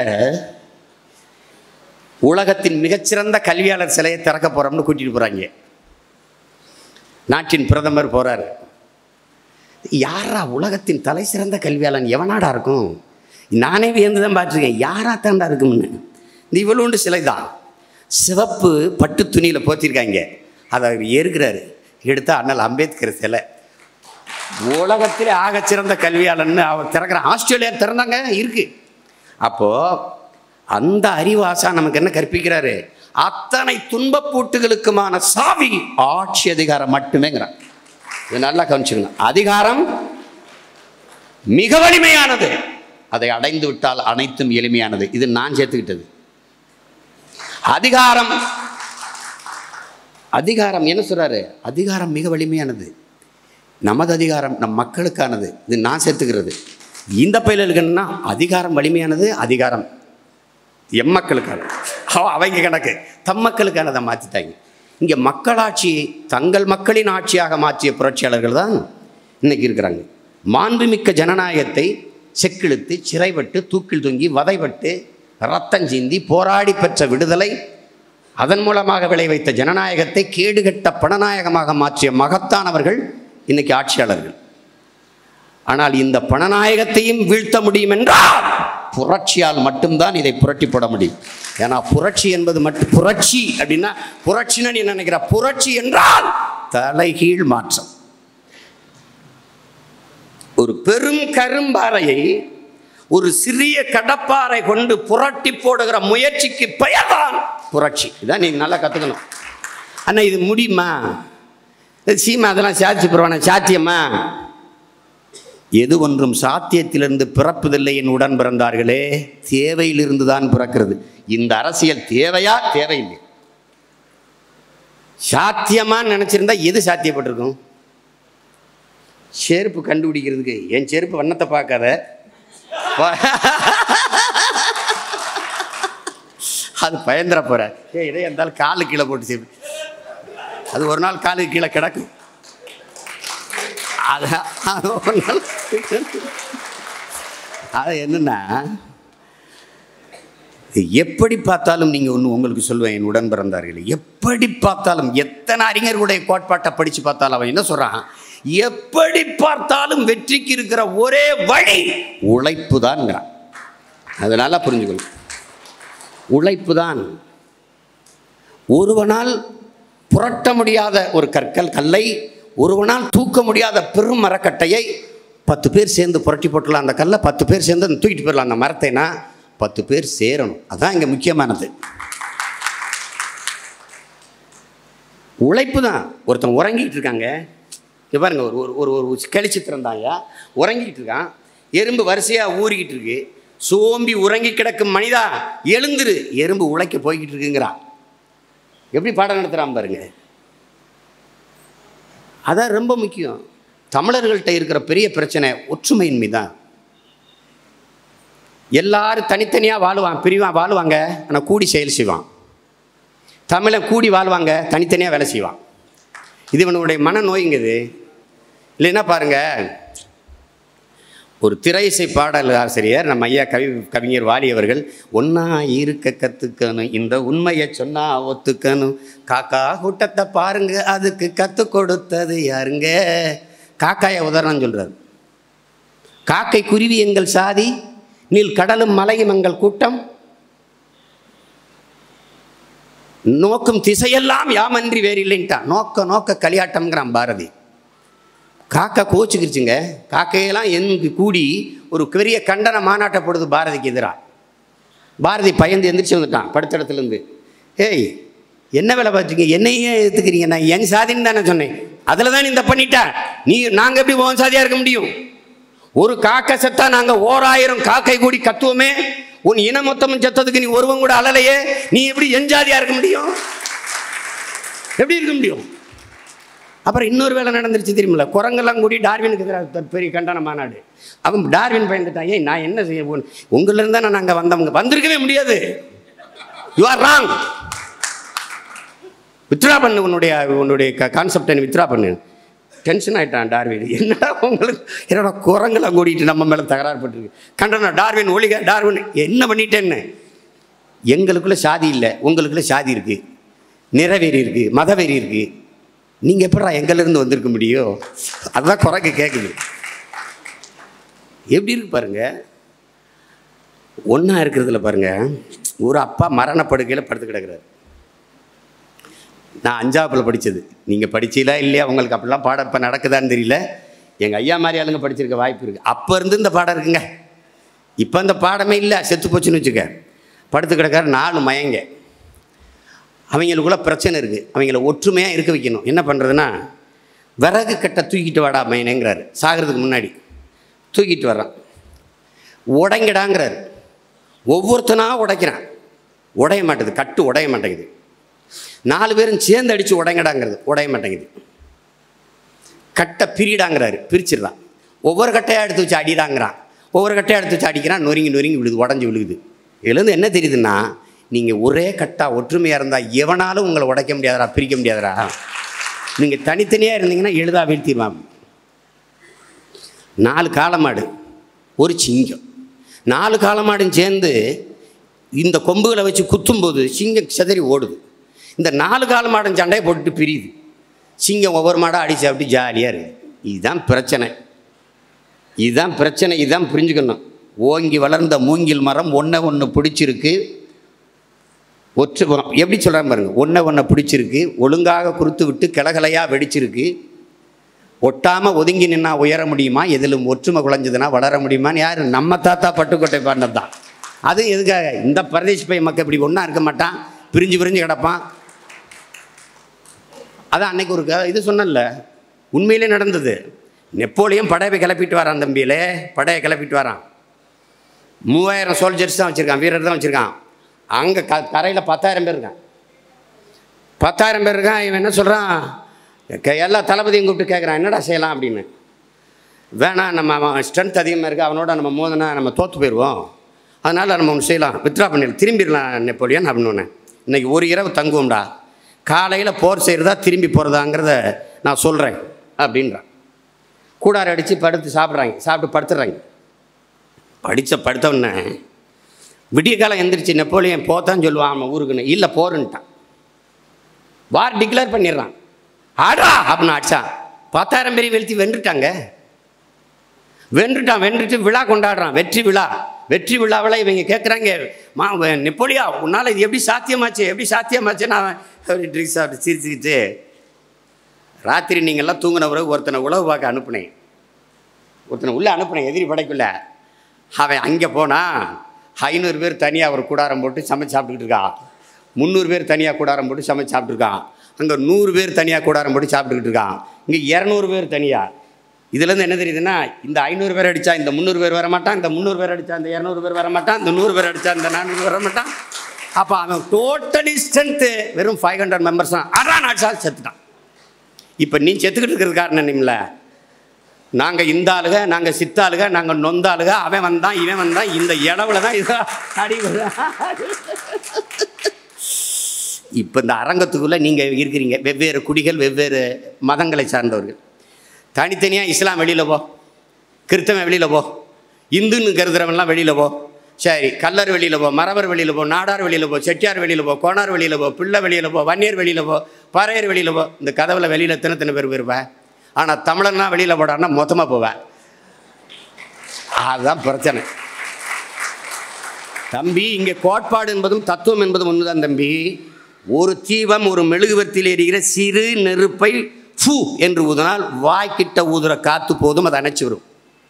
உலகத்தின் மிகச்சிறந்த கல்வியாளர் சிலையை திறக்க போகிறோம்னு கூட்டிகிட்டு போகிறாங்க நாட்டின் பிரதமர் போகிறாரு யாரா உலகத்தின் தலை சிறந்த கல்வியாளன் எவனாடா இருக்கும் நானே வியந்து தான் பார்த்துருக்கேன் யாரா தாண்டா இருக்கும்னு இந்த இவ்வளோண்டு சிலை தான் சிவப்பு பட்டு துணியில் போத்திருக்காங்க அதை அவர் ஏறுகிறாரு எடுத்தா அண்ணல் அம்பேத்கர் சிலை உலகத்திலே ஆகச்சிறந்த கல்வியாளன்னு அவர் திறக்கிற ஆஸ்திரேலியா திறந்தாங்க இருக்கு அப்போது அந்த அறிவாசா நமக்கு என்ன கற்பிக்கிறாரு அத்தனை துன்பப்பூட்டுகளுக்குமான சாவி ஆட்சி அதிகாரம் மட்டுமேங்கிறான் இது நல்லா கவனிச்சுங்க அதிகாரம் மிக வலிமையானது அதை அடைந்து விட்டால் அனைத்தும் எளிமையானது இது நான் சேர்த்துக்கிட்டது அதிகாரம் அதிகாரம் என்ன சொல்றாரு அதிகாரம் மிக வலிமையானது நமது அதிகாரம் நம் மக்களுக்கானது இது நான் சேர்த்துக்கிறது இந்த பயில இருக்கணும்னா அதிகாரம் வலிமையானது அதிகாரம் எம் மக்களுக்கானது அவ அவங்க கணக்கு தம் மக்களுக்கானதை மாற்றிட்டாங்க இங்கே மக்களாட்சியை தங்கள் மக்களின் ஆட்சியாக மாற்றிய புரட்சியாளர்கள் தான் இன்னைக்கு இருக்கிறாங்க மாண்புமிக்க ஜனநாயகத்தை செக்கிழுத்து சிறைப்பட்டு தூக்கில் தொங்கி வதைப்பட்டு ரத்தம் சிந்தி போராடி பெற்ற விடுதலை அதன் மூலமாக விளைவித்த ஜனநாயகத்தை கேடுகட்ட பணநாயகமாக மாற்றிய மகத்தானவர்கள் இன்னைக்கு ஆட்சியாளர்கள் ஆனால் இந்த பணநாயகத்தையும் வீழ்த்த முடியும் என்றால் புரட்சியால் மட்டும்தான் இதை புரட்டி போட முடியும் ஏன்னா புரட்சி என்பது மட்டும் புரட்சி அப்படின்னா புரட்சின்னு நீ நினைக்கிற புரட்சி என்றால் தலைகீழ் மாற்றம் ஒரு பெரும் கரும்பாறையை ஒரு சிறிய கடப்பாறை கொண்டு புரட்டி போடுகிற முயற்சிக்கு பெயர்தான் புரட்சி இதான் நீங்க நல்லா கற்றுக்கணும் அண்ணா இது முடியுமா இது சீமா அதெல்லாம் சாட்சி போடுவானே சாத்தியமா எது ஒன்றும் சாத்தியத்திலிருந்து பிறப்பதில்லை என் உடன் பிறந்தார்களே தேவையிலிருந்து தான் பிறக்கிறது இந்த அரசியல் தேவையா தேவையில்லை சாத்தியமான்னு நினச்சிருந்தா எது சாத்தியப்பட்டிருக்கும் செருப்பு கண்டுபிடிக்கிறதுக்கு என் செருப்பு வண்ணத்தை பார்க்காத பா- அது பயந்துட போற ஏ இதே இருந்தாலும் காலு கீழே போட்டு செருப்பு அது ஒரு நாள் காலுக்கு கீழே கிடக்கும் அது அது ஒரு நாள் அது என்னன்னா எப்படி பார்த்தாலும் நீங்கள் ஒன்று உங்களுக்கு சொல்லுவேன் என் உடன் பிறந்தார்கள் எப்படி பார்த்தாலும் எத்தனை அறிஞர்களுடைய கோட்பாட்டை படித்து பார்த்தாலும் அவன் என்ன சொல்கிறான் எப்படி பார்த்தாலும் வெற்றிக்கு இருக்கிற ஒரே வழி உழைப்பு தான்ங்கிறான் அது நல்லா புரிஞ்சுக்கணும் உழைப்பு தான் ஒருவனால் புரட்ட முடியாத ஒரு கற்கள் கல்லை ஒருவனால் தூக்க முடியாத பெரும் மரக்கட்டையை பத்து பேர் சேர்ந்து புரட்டி போட்டுடலாம் அந்த கல்லை பத்து பேர் சேர்ந்து அந்த தூக்கிட்டு போயிடலாம் அந்த மரத்தைனா பத்து பேர் சேரணும் அதான் இங்கே முக்கியமானது உழைப்பு தான் ஒருத்தன் உறங்கிட்டு இருக்காங்க இங்க பாருங்க ஒரு ஒரு ஒரு ஒரு கிளச்சித்திரம் தாங்க உறங்கிட்டு இருக்கான் எறும்பு வரிசையாக ஊறிக்கிட்டு இருக்கு சோம்பி உறங்கி கிடக்கும் மனிதா எழுந்துரு எறும்பு உழைக்க போய்கிட்டு இருக்குங்கிறான் எப்படி பாடம் நடத்துகிறான் பாருங்க அதான் ரொம்ப முக்கியம் தமிழர்கள்ட்ட இருக்கிற பெரிய பிரச்சனை ஒற்றுமையின்மை தான் எல்லாரும் தனித்தனியாக வாழுவான் பிரிவான் வாழுவாங்க ஆனால் கூடி செயல் செய்வான் தமிழன் கூடி வாழ்வாங்க தனித்தனியாக வேலை செய்வான் இது இவனுடைய மனநோய்ங்குது இல்லைன்னா பாருங்க ஒரு திரை இசை பாடல் ஆசிரியர் நம்ம ஐயா கவி கவிஞர் வாலி அவர்கள் ஒன்னா இருக்க கற்றுக்கணும் இந்த உண்மையை சொன்னா ஒத்துக்கணும் காக்கா கூட்டத்தை பாருங்க அதுக்கு கற்றுக் கொடுத்தது யாருங்க காக்காய உதாரணம் சொல்றாரு காக்கை குருவி எங்கள் சாதி நீல் கடலும் மலையும் எங்கள் கூட்டம் நோக்கும் திசையெல்லாம் யாமன்றி வேறில்லைன்ட்டான் நோக்க நோக்க களியாட்டம்ங்கிறான் பாரதி காக்கா கோச்சுக்கிருச்சுங்க காக்கையெல்லாம் எங்கு கூடி ஒரு பெரிய கண்டன மாநாட்டை போடுது பாரதிக்கு எதிராக பாரதி பயந்து எந்திரிச்சு வந்துட்டான் படுத்த இடத்துலேருந்து ஏய் என்ன வேலை பார்த்துருக்கீங்க என்னையே ஏற்றுக்கிறீங்க நான் என் சாதின்னு தானே சொன்னேன் அதில் தான் இந்த பண்ணிட்டேன் நீ நாங்கள் எப்படி உன் சாதியாக இருக்க முடியும் ஒரு காக்கை செத்தா நாங்கள் ஓராயிரம் காக்கை கூடி கத்துவோமே உன் இன மொத்தமும் செத்ததுக்கு நீ ஒருவன் கூட அழலையே நீ எப்படி என் ஜாதியாக இருக்க முடியும் எப்படி இருக்க முடியும் அப்புறம் இன்னொரு வேலை நடந்துருச்சு தெரியுமில்ல குரங்கெல்லாம் கூடி டார்வினுக்கு எதிராக பெரிய கண்டன மாநாடு அவன் டார்வின் பயந்துட்டான் ஏய் நான் என்ன செய்ய போகணும் உங்களிருந்து தான் நாங்கள் வந்தவங்க வந்திருக்கவே முடியாது யூ ஆர் ராங் வித்ரா பண்ணு உன்னுடைய உன்னுடைய கான்செப்டை வித்ரா பண்ணு டென்ஷன் ஆயிட்டான் டார்வின் என்னடா உங்களுக்கு என்னடா குரங்கெல்லாம் கூட்டிட்டு நம்ம மேலே தகராறு பட்டிருக்கு கண்டனம் டார்வின் ஒழிக டார்வின் என்ன பண்ணிட்டேன்னு எங்களுக்குள்ள சாதி இல்லை உங்களுக்குள்ள சாதி இருக்கு நிறவெறி இருக்கு மதவெறி இருக்கு நீங்கள் எப்படா எங்கேருந்து வந்திருக்க முடியும் அதுதான் குறைக்க கேட்குது எப்படி இருக்கு பாருங்க ஒன்றா இருக்கிறதுல பாருங்க ஒரு அப்பா மரணப்படுக்கையில் படுத்து கிடக்குறாரு நான் அஞ்சாப்பில் படித்தது நீங்கள் படிச்சீங்களா இல்லையா உங்களுக்கு அப்படிலாம் பாடம் இப்போ நடக்குதான்னு தெரியல எங்கள் ஐயா மாதிரி ஆளுங்க படிச்சிருக்க வாய்ப்பு இருக்குது அப்போ இருந்து இந்த பாடம் இருக்குங்க இப்போ அந்த பாடமே இல்லை செத்து போச்சுன்னு வச்சுக்க படுத்து கிடக்காரு நாலு மயங்க அவங்களுக்குள்ள பிரச்சனை இருக்குது அவங்கள ஒற்றுமையாக இருக்க வைக்கணும் என்ன பண்ணுறதுன்னா விறகு கட்டை தூக்கிட்டு வாடா மைனேங்கிறாரு சாகிறதுக்கு முன்னாடி தூக்கிட்டு வர்றான் உடைங்கடாங்கிறாரு ஒவ்வொருத்தனா உடைக்கிறான் உடைய மாட்டேது கட்டு உடைய மாட்டேங்குது நாலு பேரும் சேர்ந்து அடித்து உடைங்கடாங்கிறது உடைய மாட்டேங்குது கட்டை பிரிடாங்கிறாரு பிரிச்சிடுறான் ஒவ்வொரு கட்டையாக எடுத்து வச்சு அடிடாங்கிறான் ஒவ்வொரு கட்டையாக எடுத்து வச்சு அடிக்கிறான் நொறுங்கி நொறுங்கி விழுது உடஞ்சி விழுகுது இதுலேருந்து என்ன தெரியுதுன்னா நீங்கள் ஒரே கட்டா ஒற்றுமையாக இருந்தால் எவனாலும் உங்களை உடைக்க முடியாதடா பிரிக்க முடியாதடா நீங்கள் தனித்தனியாக இருந்தீங்கன்னா எளிதாக வீழ்த்திடுவான் நாலு காளமாடு ஒரு சிங்கம் நாலு காளமாடும் சேர்ந்து இந்த கொம்புகளை வச்சு குத்தும்போது சிங்கம் சிதறி ஓடுது இந்த நாலு காளமாடும் சண்டையை போட்டுட்டு பிரியுது சிங்கம் ஒவ்வொரு மாடாக அடிச்சு அப்படி ஜாலியாக இருக்குது இதுதான் பிரச்சனை இதுதான் பிரச்சனை இதுதான் புரிஞ்சுக்கணும் ஓங்கி வளர்ந்த மூங்கில் மரம் ஒன்றை ஒன்று பிடிச்சிருக்கு ஒற்று எப்படி சொல்கிறாங்க பாருங்க ஒன்றை ஒன்றை பிடிச்சிருக்கு ஒழுங்காக குறுத்து விட்டு கிளகலையாக வெடிச்சிருக்கு ஒட்டாமல் ஒதுங்கி நின்னா உயர முடியுமா எதிலும் ஒற்றுமை குலைஞ்சதுன்னா வளர முடியுமான்னு யார் நம்ம தாத்தா பட்டுக்கோட்டை பாடினது தான் அது எதுக்காக இந்த பிரதேச பை மக்கள் இப்படி ஒன்றா இருக்க மாட்டான் பிரிஞ்சு பிரிஞ்சு கிடப்பான் அதான் அன்னைக்கு ஒரு க- இது சொன்னல உண்மையிலே நடந்தது நெப்போலியன் படையை கிளப்பிட்டு வரான் தம்பியிலே படையை கிளப்பிட்டு வரான் மூவாயிரம் சோல்ஜர்ஸ் தான் வச்சுருக்கான் வீரர் தான் வச்சுருக்கான் அங்கே க கரையில் பத்தாயிரம் பேர் இருக்கான் பத்தாயிரம் பேர் இருக்கான் இவன் என்ன சொல்கிறான் எல்லா தளபதியும் கூப்பிட்டு கேட்குறான் என்னடா செய்யலாம் அப்படின்னு வேணாம் நம்ம அவன் ஸ்ட்ரென்த் அதிகமாக இருக்குது அவனோட நம்ம மோதினா நம்ம தோற்று போயிடுவோம் அதனால் நம்ம ஒன்று செய்யலாம் வித்ரா பண்ணிடலாம் திரும்பிடலாம் நெப்போலியன் அப்படின்னு ஒன்று இன்றைக்கி ஒரு இரவு தங்குவோம்டா காலையில் போர் செய்கிறதா திரும்பி போகிறதாங்கிறத நான் சொல்கிறேன் அப்படின்றான் கூடார அடித்து படுத்து சாப்பிட்றாங்க சாப்பிட்டு படுத்துடுறாங்க படித்த படுத்தவுடனே விடிய காலம் எந்திரிச்சு நெப்போலியன் போத்தான்னு சொல்லுவான் அவன் ஊருக்குன்னு இல்லை போருன்ட்டான் வார் டிக்ளேர் பண்ணிடுறான் ஆடா அப்படின்னு அடிச்சான் பத்தாயிரம் பேரை வெளுத்தி வென்றுட்டாங்க வென்றுட்டான் வென்றுட்டு விழா கொண்டாடுறான் வெற்றி விழா வெற்றி விழாவில் இவங்க கேட்குறாங்க மா வ- நெப்போலியா உன்னால் இது எப்படி சாத்தியமாச்சு எப்படி சாத்தியமாச்சுன்னு அவன் அப்படி ட்ரிங்க்ஸ் சாப்பிட்டு சிரிச்சுக்கிட்டு ராத்திரி நீங்கள்லாம் தூங்கின பிறகு ஒருத்தனை உழவு பார்க்க அனுப்புனேன் ஒருத்தனை உள்ளே அனுப்புனேன் எதிரி படைக்குள்ள அவன் அங்கே போனால் ஐநூறு பேர் தனியாக ஒரு கூடாரம் போட்டு சமைச்சு சாப்பிட்டுக்கிட்டு இருக்கான் முந்நூறு பேர் தனியாக கூடாரம் போட்டு சமைச்சு சாப்பிட்ருக்கான் அங்கே நூறு பேர் தனியாக கூடாரம் போட்டு சாப்பிட்டுக்கிட்டு இருக்கான் இங்கே இரநூறு பேர் தனியாக இதுலேருந்து என்ன தெரியுதுன்னா இந்த ஐநூறு பேர் அடித்தா இந்த முந்நூறு பேர் வர மாட்டான் இந்த முந்நூறு பேர் அடித்தா இந்த இரநூறு பேர் வர மாட்டான் இந்த நூறு பேர் அடித்தா இந்த நானூறு வர மாட்டான் அப்போ அவன் டோட்டலி ஸ்ட்ரென்த்து வெறும் ஃபைவ் ஹண்ட்ரட் மெம்பர்ஸ் தான் அதான் அடிச்சா செத்துட்டான் இப்போ நீ செத்துக்கிட்டு இருக்கிறது காரணம் என்னமில்ல நாங்கள் இந்த ஆளுக நாங்கள் சித்தாளுக நாங்கள் நொந்தாளுக அவன் வந்தான் இவன் வந்தான் இந்த இடவுல தான் இதா அடி விழும். இப்போ இந்த அரங்கத்துக்குள்ளே நீங்கள் இருக்கிறீங்க வெவ்வேறு குடிகள் வெவ்வேறு மதங்களை சார்ந்தவர்கள் தனித்தனியாக இஸ்லாம் வெளியில் போ கிறித்தவன் வெளியில் போ இந்துன்னு கருதுறவன்லாம் வெளியில் போ சரி கல்லர் வெளியில் போ மரவர் வெளியில் போ நாடார் வெளியில் போ செட்டியார் வெளியில் போ கோனார் வெளியில் போ பிள்ளை வெளியில் போ வன்னியர் வெளியில் போ பறையர் வெளியில் போ இந்த கதவுல வெளியில் எத்தனை எத்தனை பேர் போயிருப்பேன் ஆனால் தமிழன்னா வெளியில் போடான்னா மொத்தமாக போவேன் அதுதான் பிரச்சனை தம்பி இங்கே கோட்பாடு என்பதும் தத்துவம் என்பதும் ஒன்றுதான் தம்பி ஒரு தீபம் ஒரு மெழுகுவர்த்தியில் எரிகிற சிறு நெருப்பை ஃபூ என்று ஊதினால் வாய்க்கிட்ட ஊதுற காத்து போதும் அதை அணைச்சி வரும்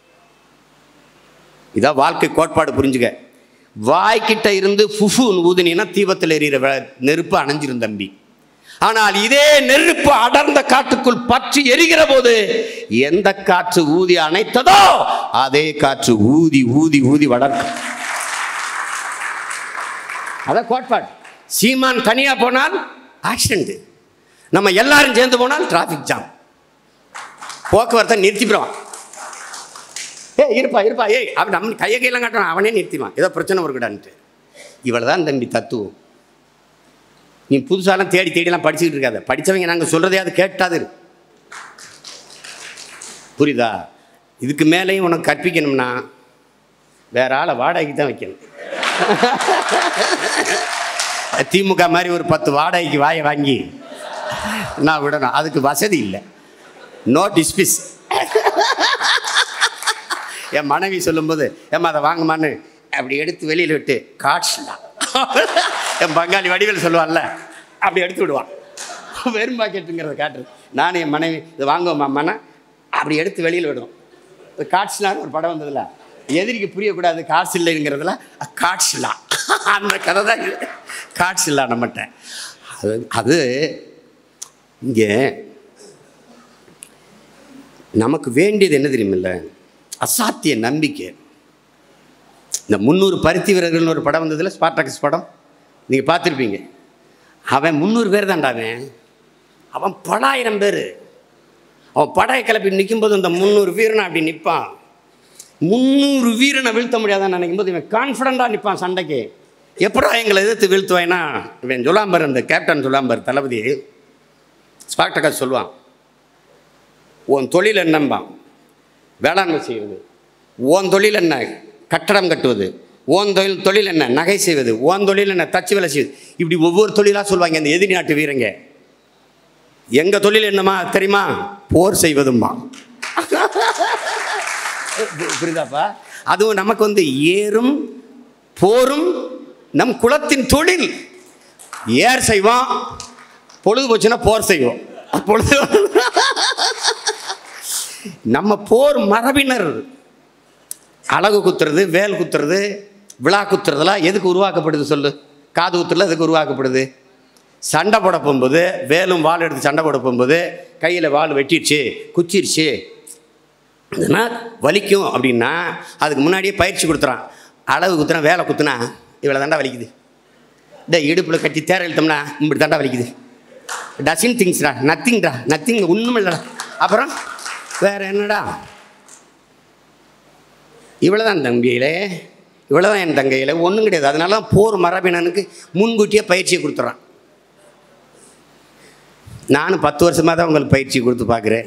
இதான் வாழ்க்கை கோட்பாடு புரிஞ்சுக்க வாய்க்கிட்ட இருந்து ஃபுஃபுன்னு ஊதினீன்னா தீபத்தில் எரிகிற வெ- நெருப்பு அணைஞ்சிரும் தம்பி ஆனால் இதே நெருப்பு அடர்ந்த காட்டுக்குள் பற்றி எரிகிற போது எந்த காற்று ஊதி அணைத்ததோ அதே காற்று ஊதி ஊதி ஊதி வளர்க்கும் அதான் கோட்பாடு சீமான் தனியாக போனால் ஆக்சிடென்ட் நம்ம எல்லாரும் சேர்ந்து போனால் டிராஃபிக் ஜாம் போக்குவரத்தை நிறுத்திடுவான் ஏய் இருப்பா இருப்பா ஏய் அவன் நம்ம கையை கையெல்லாம் காட்டுறான் அவனே நிறுத்திடுவான் ஏதோ பிரச்சனை வருகடான்ட்டு இவ்வளோ தான் தம்பி தத்துவம் நீ புதுசாலாம் தேடி தேடிலாம் படிச்சுக்கிட்டு இருக்காத படித்தவங்க நாங்கள் சொல்கிறதையாவது கேட்டாது இரு. புரியுதா இதுக்கு மேலேயும் உனக்கு கற்பிக்கணும்னா வேற ஆளை வாடகைக்கு தான் வைக்கணும் திமுக மாதிரி ஒரு பத்து வாடகைக்கு வாயை வாங்கி நான் விடணும் அதுக்கு வசதி இல்லை நோ டிஸ்பிஸ் என் மனைவி சொல்லும்போது ஏம்மா அதை வாங்குமான்னு அப்படி எடுத்து வெளியில் விட்டு காட்ஸ்லாம் என் பங்காளி வடிவேல் சொல்லுவான்ல அப்படி எடுத்து விடுவான் வெறும் பாக்கெட்டுங்கிறத காட்டு நானும் என் மனைவி இது வாங்குவோம்மாம்மானா அப்படி எடுத்து வெளியில் விடுவோம் இந்த காட்ஸ்லான்னு ஒரு படம் வந்ததுல எதிரிக்கு புரியக்கூடாது காசு இல்லைங்கிறதுல காட்ஸ்லாம் அந்த கதை தான் இது காட்ஸ்லாம் நம்மகிட்ட அது அது இங்கே நமக்கு வேண்டியது என்ன தெரியுமில்ல அசாத்திய நம்பிக்கை இந்த முந்நூறு பருத்தி வீரர்கள்னு ஒரு படம் வந்ததுல ஸ்பார்டகஸ் படம் நீங்கள் பார்த்துருப்பீங்க அவன் முந்நூறு பேர் தான்டா அவன் அவன் பலாயிரம் பேர் அவன் படையை கிளப்பி நிற்கும்போது அந்த முந்நூறு வீரனை அப்படி நிற்பான் முந்நூறு வீரனை வீழ்த்த முடியாதான்னு நினைக்கும் போது இவன் கான்ஃபிடண்ட்டாக நிற்பான் சண்டைக்கு எப்படா எங்களை எதிர்த்து வீழ்த்துவாய்னா இவன் சொல்லாம்பர் அந்த கேப்டன் சொல்லாம்பர் தளபதி ஸ்பார்டகஸ் சொல்லுவான் உன் தொழில் என்னம்பான் வேளாண்மை செய்வது உன் தொழில் என்ன கட்டடம் கட்டுவது ஓன் தொழில் தொழில் என்ன நகை செய்வது ஓன் தொழில் என்ன தச்சு வேலை செய்வது இப்படி ஒவ்வொரு தொழிலாக சொல்லுவாங்க இந்த எதிரி நாட்டு வீரங்க எங்க தொழில் என்னமா தெரியுமா போர் செய்வதும்மா பு- புரியுதாப்பா அதுவும் நமக்கு வந்து ஏறும் போரும் நம் குலத்தின் தொழில் ஏர் செய்வோம் பொழுது போச்சுன்னா போர் செய்வோம் பொழுது நம்ம போர் மரபினர் அழகு குத்துறது வேல் குத்துறது விழா குத்துறதுலாம் எதுக்கு உருவாக்கப்படுது சொல்லு காது குத்துறதுல எதுக்கு உருவாக்கப்படுது சண்டை போட போகும்போது வேலும் வாள் எடுத்து சண்டை போட போகும்போது கையில் வாள் வெட்டிடுச்சு குச்சிருச்சு இதுனா வலிக்கும் அப்படின்னா அதுக்கு முன்னாடியே பயிற்சி கொடுத்துறான் அளவு குத்துனா வேலை குத்துனா இவ்வளோ தாண்டா வலிக்குது இந்த இடுப்பில் கட்டி தேர இழுத்தோம்னா இப்படி தாண்டா வலிக்குது டசின் திங்ஸ்டா நத்திங்டா நத்திங் ஒன்றும் இல்லைடா அப்புறம் வேற என்னடா இவ்வளோதான் தம்பியிலே இவ்வளோதான் என் தங்கையில் ஒன்றும் கிடையாது அதனால தான் போர் மரபினனுக்கு முன்கூட்டியே பயிற்சியை கொடுத்துட்றான் நானும் பத்து வருஷமாக தான் உங்களுக்கு பயிற்சி கொடுத்து பார்க்குறேன்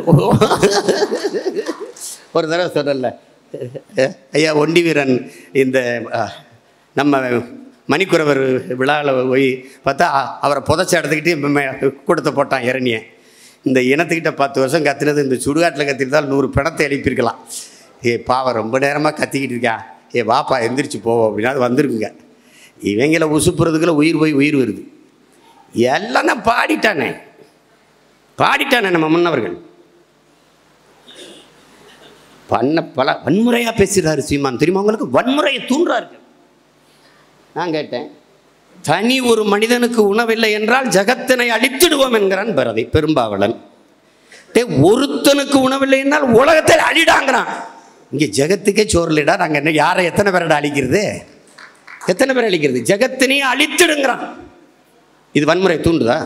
ஒரு தடவை சொன்னல ஐயா ஒண்டி வீரன் இந்த அஹ், நம்ம மணிக்குறவர் விழாவில் போய் பார்த்தா அவரை புதைச்ச இடத்துக்கிட்டே கூட்டத்தை போட்டான் இறனியை இந்த இனத்துக்கிட்ட பத்து வருஷம் கத்துனது இந்த சுடுகாட்டில் கத்திருந்தால் நூறு பிணத்தை எழுப்பியிருக்கலாம் ஏ பாவம் ரொம்ப நேரமாக கத்திக்கிட்டு இருக்கா ஏ வாப்பா எந்திரிச்சு போவோம் அப்படின்னா அது வந்துருக்குங்க இவங்கள உசுப்புறதுக்குள்ள உயிர் போய் உயிர் வருது எல்லாம் தான் பாடிட்டானே பாடிட்டானே நம்ம முன்னவர்கள் பண்ண பல வன்முறையாக பேசுகிறாரு சீமான் தெரியுமா உங்களுக்கு வன்முறையை தூண்டுறாரு நான் கேட்டேன் தனி ஒரு மனிதனுக்கு உணவில்லை என்றால் ஜகத்தினை அழித்திடுவோம் என்கிறான் பரதை பெரும்பாவலன் டேய், ஒருத்தனுக்கு உணவில்லை என்றால் உலகத்தை அழிடாங்கிறான் இங்கே ஜெகத்துக்கே சோறு இல்லைடா நாங்கள் என்ன யாரை எத்தனை பேரடா அழிக்கிறது எத்தனை பேர் அழிக்கிறது ஜெகத்தினையே அழித்திடுங்கிறான் இது வன்முறை தூண்டுதா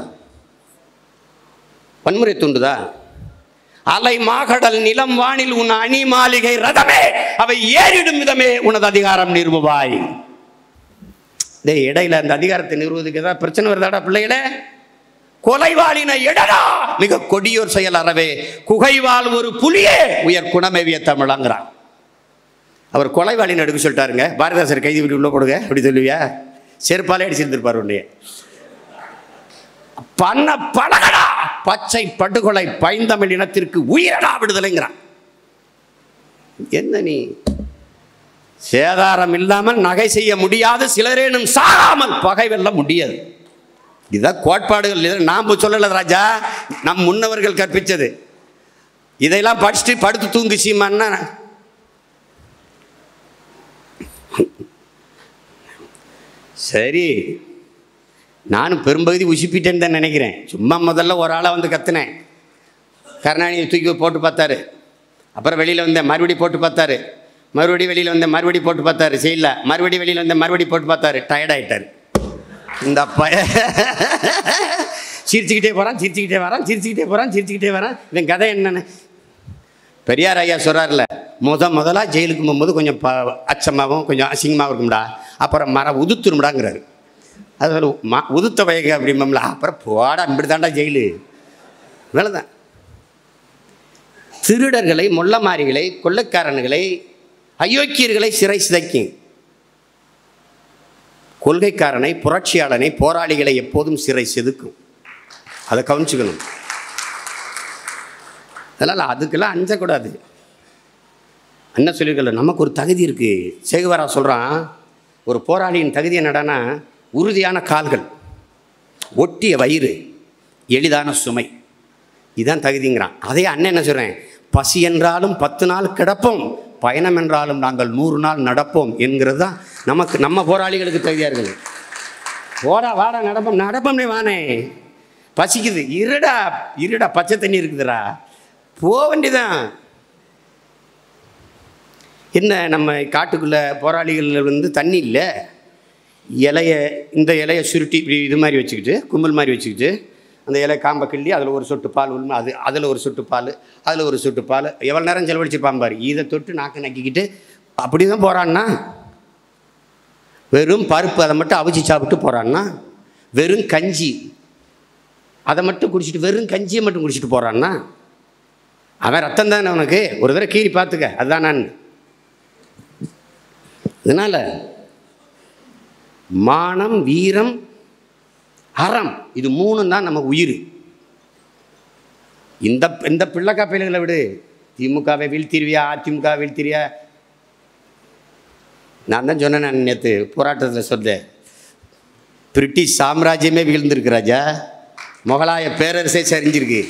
வன்முறை தூண்டுதா அலை மாகடல் நிலம் வானில் உன் அணி மாளிகை ரதமே அவை ஏறிடும் விதமே உனது அதிகாரம் நிறுவுவாய் டேய் இடையில அந்த அதிகாரத்தை நிறுவதுக்கு ஏதாவது பிரச்சனை வருதாடா பிள்ளைகளே கொலைவாளின எடடா மிக கொடியோர் செயல் அறவே குகைவாள் ஒரு புலியே உயர் குணமேவிய தமிழங்கிறான் அவர் கொலைவாளின்னு எடுக்க சொல்லிட்டாருங்க பாரதிதாசர் கைதி விட்டு உள்ள போடுங்க அப்படி சொல்லுவியா செருப்பாலே அடிச்சிருந்திருப்பார் உன்னைய பண்ண பழகடா பச்சை படுகொலை பைந்தமிழ் இனத்திற்கு உயிரடா விடுதலைங்கிறான் என்ன நீ சேதாரம் இல்லாமல் நகை செய்ய முடியாது சிலரேனும் சாகாமல் பகை வெல்ல முடியாது இதுதான் கோட்பாடுகள் இதை நாம் சொல்லல ராஜா நம் முன்னவர்கள் கற்பித்தது இதையெல்லாம் படிச்சுட்டு படுத்து தூங்கு சீமான்னா சரி நானும் பெரும்பகுதி உசுப்பிட்டேன்னு தான் நினைக்கிறேன் சும்மா முதல்ல ஒரு ஆளை வந்து கத்துனேன் கருணாநிதி தூக்கி போட்டு பார்த்தாரு அப்புறம் வெளியில் வந்தேன் மறுபடி போட்டு பார்த்தாரு மறுபடி வெளியில் வந்தேன் மறுபடி போட்டு பார்த்தாரு செய்யல மறுபடி வெளியில் வந்தேன் மறுபடி போட்டு பார்த்தாரு டயர்ட் ஆயிட்டாரு இந்த பய சிரிச்சுக்கிட்டே போகிறான் சிரிச்சுக்கிட்டே வரான் சிரிச்சுக்கிட்டே போகிறான் சிரிச்சுக்கிட்டே வரான் இவன் கதை என்னன்னு பெரியார் ஐயா சொல்கிறார்ல முத முதலாக ஜெயிலுக்கு போகும்போது கொஞ்சம் ப அச்சமாகவும் கொஞ்சம் அசிங்கமாகவும் இருக்கும்டா அப்புறம் மர உதுத்துரும்டாங்கிறாரு அது ஒரு ம உதுத்த வயக அப்படிம்போம்ல அப்புறம் போடா இப்படி தாண்டா ஜெயிலு வேலைதான் திருடர்களை முள்ளமாரிகளை கொள்ளைக்காரன்களை அயோக்கியர்களை சிறை சிதைக்கும் கொள்கைக்காரனை புரட்சியாளனை போராளிகளை எப்போதும் சிறை செதுக்கும் அதை கவனிச்சுக்கணும் அதனால் அதுக்கெல்லாம் அஞ்சக்கூடாது என்ன சொல்லியிருக்கல நமக்கு ஒரு தகுதி இருக்குது சேகுவாரா சொல்கிறான் ஒரு போராளியின் தகுதி என்னடான்னா உறுதியான கால்கள் ஒட்டிய வயிறு எளிதான சுமை இதுதான் தகுதிங்கிறான் அதே அண்ணன் என்ன சொல்கிறேன் பசி என்றாலும் பத்து நாள் கிடப்போம் பயணம் என்றாலும் நாங்கள் நூறு நாள் நடப்போம் என்கிறது தான் நமக்கு நம்ம போராளிகளுக்கு தகுதியாக இருக்குது போடா வாடா நடப்போம் நடப்போம்னே வானே பசிக்குது இருடா இருடா பச்சை தண்ணி இருக்குதுடா போக வேண்டியதான் என்ன நம்ம காட்டுக்குள்ளே போராளிகள் வந்து தண்ணி இல்லை இலைய இந்த இலையை சுருட்டி இப்படி இது மாதிரி வச்சுக்கிட்டு கும்பல் மாதிரி வச்சுக்கிட்டு அந்த இலை காம்பை கிள்ளி அதில் ஒரு சொட்டு பால் உண்மை அது அதில் ஒரு சொட்டு பால் அதில் ஒரு சொட்டு பால் எவ்வளோ நேரம் செலவழிச்சிருப்பான் பாரு இதை தொட்டு நாக்கு நக்கிக்கிட்டு அப்படி தான் போகிறான்னா வெறும் பருப்பு அதை மட்டும் அவிச்சு சாப்பிட்டு போகிறான்னா வெறும் கஞ்சி அதை மட்டும் குடிச்சிட்டு வெறும் கஞ்சியை மட்டும் குடிச்சிட்டு போகிறான்னா அவன் ரத்தம் தானே அவனுக்கு ஒரு தடவை கீறி பார்த்துக்க அதுதான் நான் அதனால் மானம் வீரம் அறம் இது மூணும் தான் நமக்கு உயிர் இந்த இந்த பிள்ளைக்கா பிள்ளைகளை விடு திமுகவை வீழ்த்திருவியா அதிமுக வீழ்த்திரியா நான் தான் சொன்னேன் நான் நேற்று போராட்டத்தில் சொன்னேன் பிரிட்டிஷ் சாம்ராஜ்யமே வீழ்ந்திருக்கு ராஜா முகலாய பேரரசே சரிஞ்சிருக்கு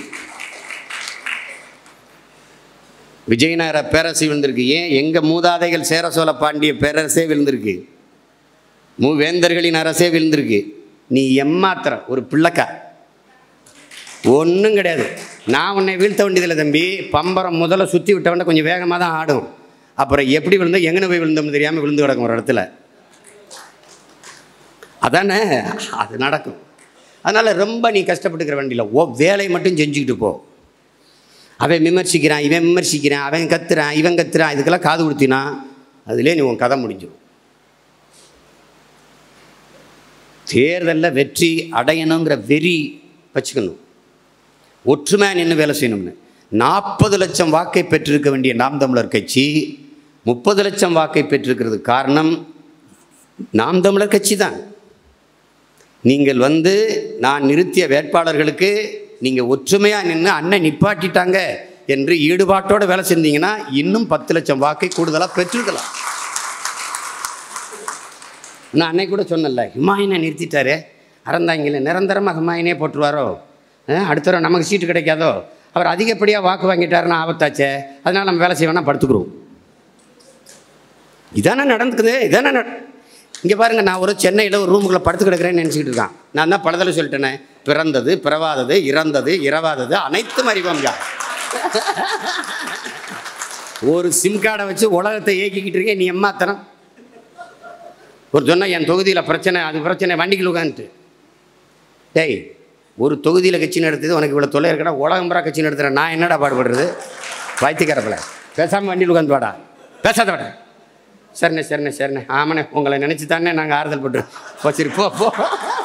விஜயநகர பேரரசு விழுந்திருக்கு ஏன் எங்கள் மூதாதைகள் சேர சோழ பாண்டிய பேரரசே விழுந்திருக்கு மூவேந்தர்களின் அரசே விழுந்திருக்கு நீ எம்மாத்திர ஒரு பிள்ளைக்கா ஒன்றும் கிடையாது நான் உன்னை வீழ்த்த வேண்டியதில்லை தம்பி பம்பரம் முதல்ல சுற்றி விட்டவன கொஞ்சம் வேகமாக தான் ஆடும் அப்புறம் எப்படி விழுந்தோம் எங்கன போய் விழுந்தோம்னு தெரியாமல் விழுந்து கிடக்கும் ஒரு இடத்துல அதானே அது நடக்கும் அதனால் ரொம்ப நீ கஷ்டப்பட்டுக்கிற வேண்டியில்லை ஓ வேலையை மட்டும் செஞ்சுக்கிட்டு போ அவன் விமர்சிக்கிறான் இவன் விமர்சிக்கிறான் அவன் கத்துறான் இவன் கத்துறான் இதுக்கெல்லாம் காது கொடுத்தினா அதிலே நீ உன் கதை முடிஞ்சிடும் தேர்தலில் வெற்றி அடையணுங்கிற வெறி வச்சுக்கணும் ஒற்றுமையாக நின்று வேலை செய்யணும்னு நாற்பது லட்சம் வாக்கை பெற்றிருக்க வேண்டிய நாம் தமிழர் கட்சி முப்பது லட்சம் வாக்கை பெற்றிருக்கிறது காரணம் நாம் தமிழர் கட்சி தான் நீங்கள் வந்து நான் நிறுத்திய வேட்பாளர்களுக்கு நீங்கள் ஒற்றுமையாக நின்று அண்ணன் நிப்பாட்டிட்டாங்க என்று ஈடுபாட்டோடு வேலை செஞ்சீங்கன்னா இன்னும் பத்து லட்சம் வாக்கை கூடுதலாக பெற்றிருக்கலாம் நான் அன்னைக்கு கூட சொன்னல ஹுமாயினை நிறுத்திட்டாரு அறந்தாங்கில நிரந்தரமாக ஹுமாயினே போட்டுருவாரோ அஹ், அடுத்த தடவை நமக்கு சீட்டு கிடைக்காதோ அவர் அதிகப்படியாக வாக்கு வாங்கிட்டாருன்னா ஆபத்தாச்சே அதனால் நம்ம வேலை செய்வோம்னா படுத்துக்கிறோம் இதானே நடந்துக்குது இதானே நட இங்கே பாருங்கள் நான் ஒரு சென்னையில் ஒரு ரூமுக்குள்ளே படுத்து கிடக்கிறேன்னு நினச்சிக்கிட்டு இருக்கான் நான் தான் பலதில் சொல்லிட்டேனே பிறந்தது பிறவாதது இறந்தது இரவாதது அனைத்தும் அறிவோம் யா ஒரு சிம் கார்டை வச்சு உலகத்தை இயக்கிக்கிட்டு இருக்கேன் நீ எம்மாத்தனம் ஒரு சொன்னா என் தொகுதியில் பிரச்சனை அது பிரச்சனை வண்டிக்கு உட்காந்துட்டு டேய் ஒரு தொகுதியில் கட்சி நடத்துது உனக்கு இவ்வளோ தொல்லை இருக்கடா உலகம் பூரா கட்சி நடத்துகிறேன் நான் என்னடா பாடுபடுறது வாய்த்திக்கிறப்பில் பேசாமல் வண்டியில் உட்காந்து வாடா பேசாத வாடா சரிண்ணே சரிண்ணே சரிண்ணே ஆமாண்ணே உங்களை நினச்சி தானே நாங்கள் ஆறுதல் பட்டுறோம் போ சரி போ போ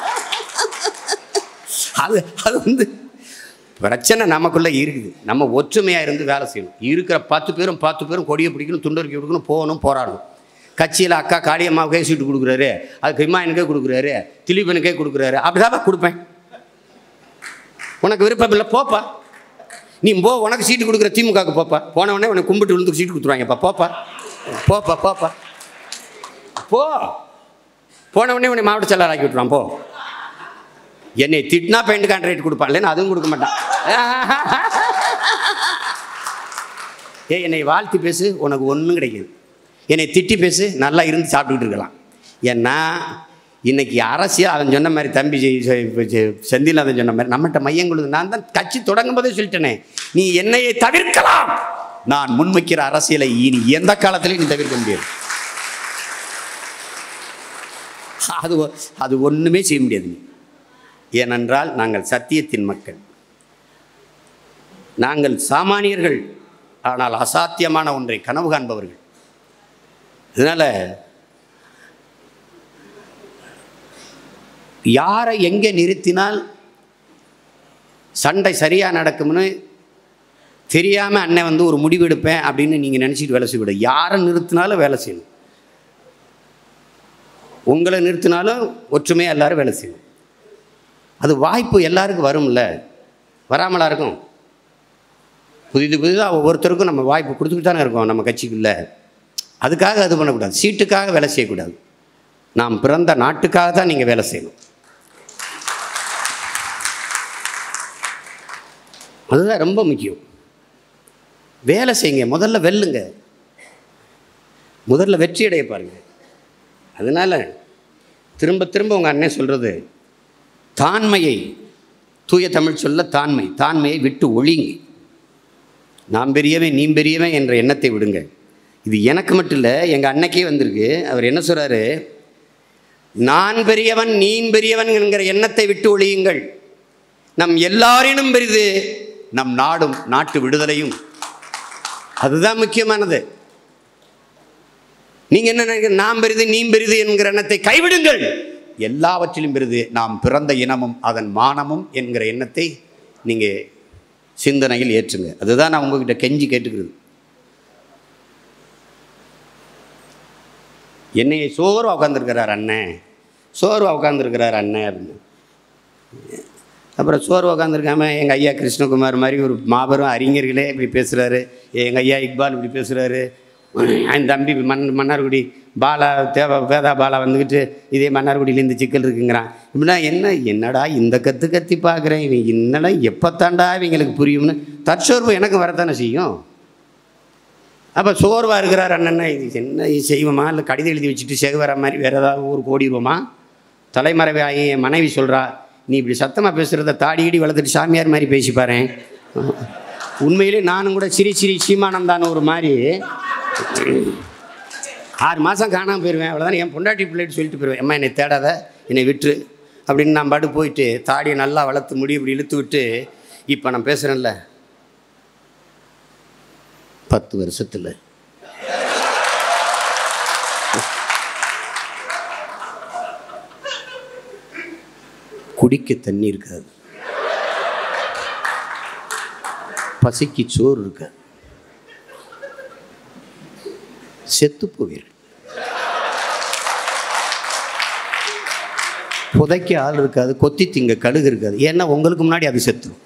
அது அது வந்து பிரச்சனை நமக்குள்ளே இருக்குது நம்ம ஒற்றுமையாக இருந்து வேலை செய்யணும் இருக்கிற பத்து பேரும் பத்து பேரும் கொடியை பிடிக்கணும் துண்டறிக்கை கொடுக்கணும் போகணும் போராடணும் கட்சியில் அக்கா காளியம்மாவுக்கே சீட்டு கொடுக்குறாரு அதுக்கு இம்மாயனுக்கே கொடுக்குறாரு திலீபனுக்கே கொடுக்குறாரு அப்படிதான் கொடுப்பேன் உனக்கு விருப்பம் இல்லை போப்பா நீ போ உனக்கு சீட்டு கொடுக்குற திமுகவுக்கு போப்பா போன உடனே உனக்கு கும்பிட்டு விழுந்து சீட்டு கொடுத்துருவாங்கப்பா போப்பா போப்பா போப்பா போ போன உடனே உன்னை மாவட்ட செயலாளர் ஆக்கி விட்டுருவான் போ என்னை திட்டினா பெயிண்ட் கான்ட்ராக்ட் கொடுப்பான் இல்லைன்னா அதுவும் கொடுக்க மாட்டான் ஏய் என்னை வாழ்த்தி பேசு உனக்கு ஒன்றும் கிடைக்காது என்னை திட்டி பேசு நல்லா இருந்து சாப்பிட்டுக்கிட்டு இருக்கலாம் ஏன்னா இன்னைக்கு அரசியல் அவன் சொன்ன மாதிரி தம்பி செ- செ- செ- செந்தில்நாதன் சொன்ன மாதிரி நம்மகிட்ட மையம் கொள்ளுது நான் தான் கட்சி தொடங்கும் போதே சொல்லிட்டேனே நீ என்னையை தவிர்க்கலாம் நான் முன்வைக்கிற அரசியலை இனி எந்த காலத்திலையும் நீ தவிர்க்க முடியாது அது ஒ- அது ஒன்றுமே செய்ய முடியாது நீ ஏனென்றால் நாங்கள் சத்தியத்தின் மக்கள் நாங்கள் சாமானியர்கள் ஆனால் அசாத்தியமான ஒன்றை கனவு காண்பவர்கள் இதனால் யாரை எங்கே நிறுத்தினால் சண்டை சரியாக நடக்கும்னு தெரியாமல் அண்ணன் வந்து ஒரு முடிவு எடுப்பேன் அப்படின்னு நீங்கள் நினச்சிட்டு வேலை செய்யக்கூடாது யாரை நிறுத்தினாலும் வேலை செய்யணும் உங்களை நிறுத்தினாலும் ஒற்றுமையாக எல்லாரும் வேலை செய்யணும் அது வாய்ப்பு எல்லாருக்கும் வரும்ல வராமலா இருக்கும் புதிது புதிதாக ஒவ்வொருத்தருக்கும் நம்ம வாய்ப்பு கொடுத்துக்கிட்டு தானே இருக்கோம் நம்ம கட்சிக்குள்ள அதுக்காக அது பண்ணக்கூடாது சீட்டுக்காக வேலை செய்யக்கூடாது நாம் பிறந்த நாட்டுக்காக தான் நீங்கள் வேலை செய்யணும் அதுதான் ரொம்ப முக்கியம் வேலை செய்யுங்க முதல்ல வெல்லுங்க முதல்ல வெற்றி அடைய பாருங்க அதனால் திரும்ப திரும்ப உங்கள் அண்ணன் சொல்கிறது தாண்மையை தூய தமிழ் சொல்ல தாண்மை தாண்மையை விட்டு ஒழிங்க நான் பெரியவன் நீ பெரியவன் என்ற எண்ணத்தை விடுங்க இது எனக்கு மட்டும் இல்லை எங்கள் அன்னைக்கே வந்திருக்கு அவர் என்ன சொல்கிறாரு நான் பெரியவன் நீ பெரியவன் என்கிற எண்ணத்தை விட்டு ஒழியுங்கள் நம் எல்லாரினும் பெரிது நம் நாடும் நாட்டு விடுதலையும் அதுதான் முக்கியமானது நீங்க என்ன நினைக்கிறீங்க நாம் பெரிது நீ பெரிது என்கிற எண்ணத்தை கைவிடுங்கள் எல்லாவற்றிலும் பெரிது நாம் பிறந்த இனமும் அதன் மானமும் என்கிற எண்ணத்தை நீங்க சிந்தனையில் ஏற்றுங்க அதுதான் நான் உங்ககிட்ட கெஞ்சி கேட்டுக்கிறது என்னையை சோர்வா உட்காந்துருக்கிறார் அண்ணன் சோர்வா உட்காந்துருக்கிறார் அண்ணன் அப்படின்னு அப்புறம் சோர்வா உட்காந்துருக்காம எங்கள் ஐயா கிருஷ்ணகுமார் மாதிரி ஒரு மாபெரும் அறிஞர்களே இப்படி பேசுகிறாரு எங்கள் ஐயா இக்பால் இப்படி பேசுகிறாரு என் தம்பி மன் மன்னார்குடி பாலா தேவ வேதா பாலா வந்துக்கிட்டு இதே மன்னார்குடியில் இந்த சிக்கல் இருக்குங்கிறான் இப்படின்னா என்ன என்னடா இந்த கற்று கத்தி பார்க்குறேன் இவன் என்னடா எப்போத்தாண்டா இவங்களுக்கு புரியும்னு தற்சோர்வு எனக்கு வரத்தானே செய்யும் அப்போ சோர்வாக இருக்கிறார் அண்ணன்னா இது என்ன இது செய்வோமா இல்லை கடிதம் எழுதி வச்சுட்டு செகுவர மாதிரி வேறு ஏதாவது ஊருக்கு ஓடிடுவோமா தலைமறைவு ஆகி என் மனைவி சொல்கிறா நீ இப்படி சத்தமாக பேசுகிறத தாடியடி வளர்த்துட்டு சாமியார் மாதிரி பேசி பாரேன் உண்மையிலே நானும் கூட சிரி சிரி சீமானந்தான ஒரு மாதிரி ஆறு மாதம் காணாமல் போயிடுவேன் அவ்வளோதான் என் பொண்டாட்டி பிள்ளைட்டு சொல்லிட்டு போயிடுவேன் அம்மா என்னை தேடாத என்னை விட்டுரு அப்படின்னு நான் பாட்டு போயிட்டு தாடியை நல்லா வளர்த்து முடி இப்படி இழுத்து விட்டு இப்போ நான் பேசுகிறேன்ல பத்து வருஷத்தில் குடிக்க தண்ணி இருக்காது பசிக்கு சோறு இருக்காது செத்து போவீர்கள் புதைக்க ஆள் இருக்காது கொத்தி திங்க கழுகு இருக்காது ஏன்னா உங்களுக்கு முன்னாடி அது செத்துரும்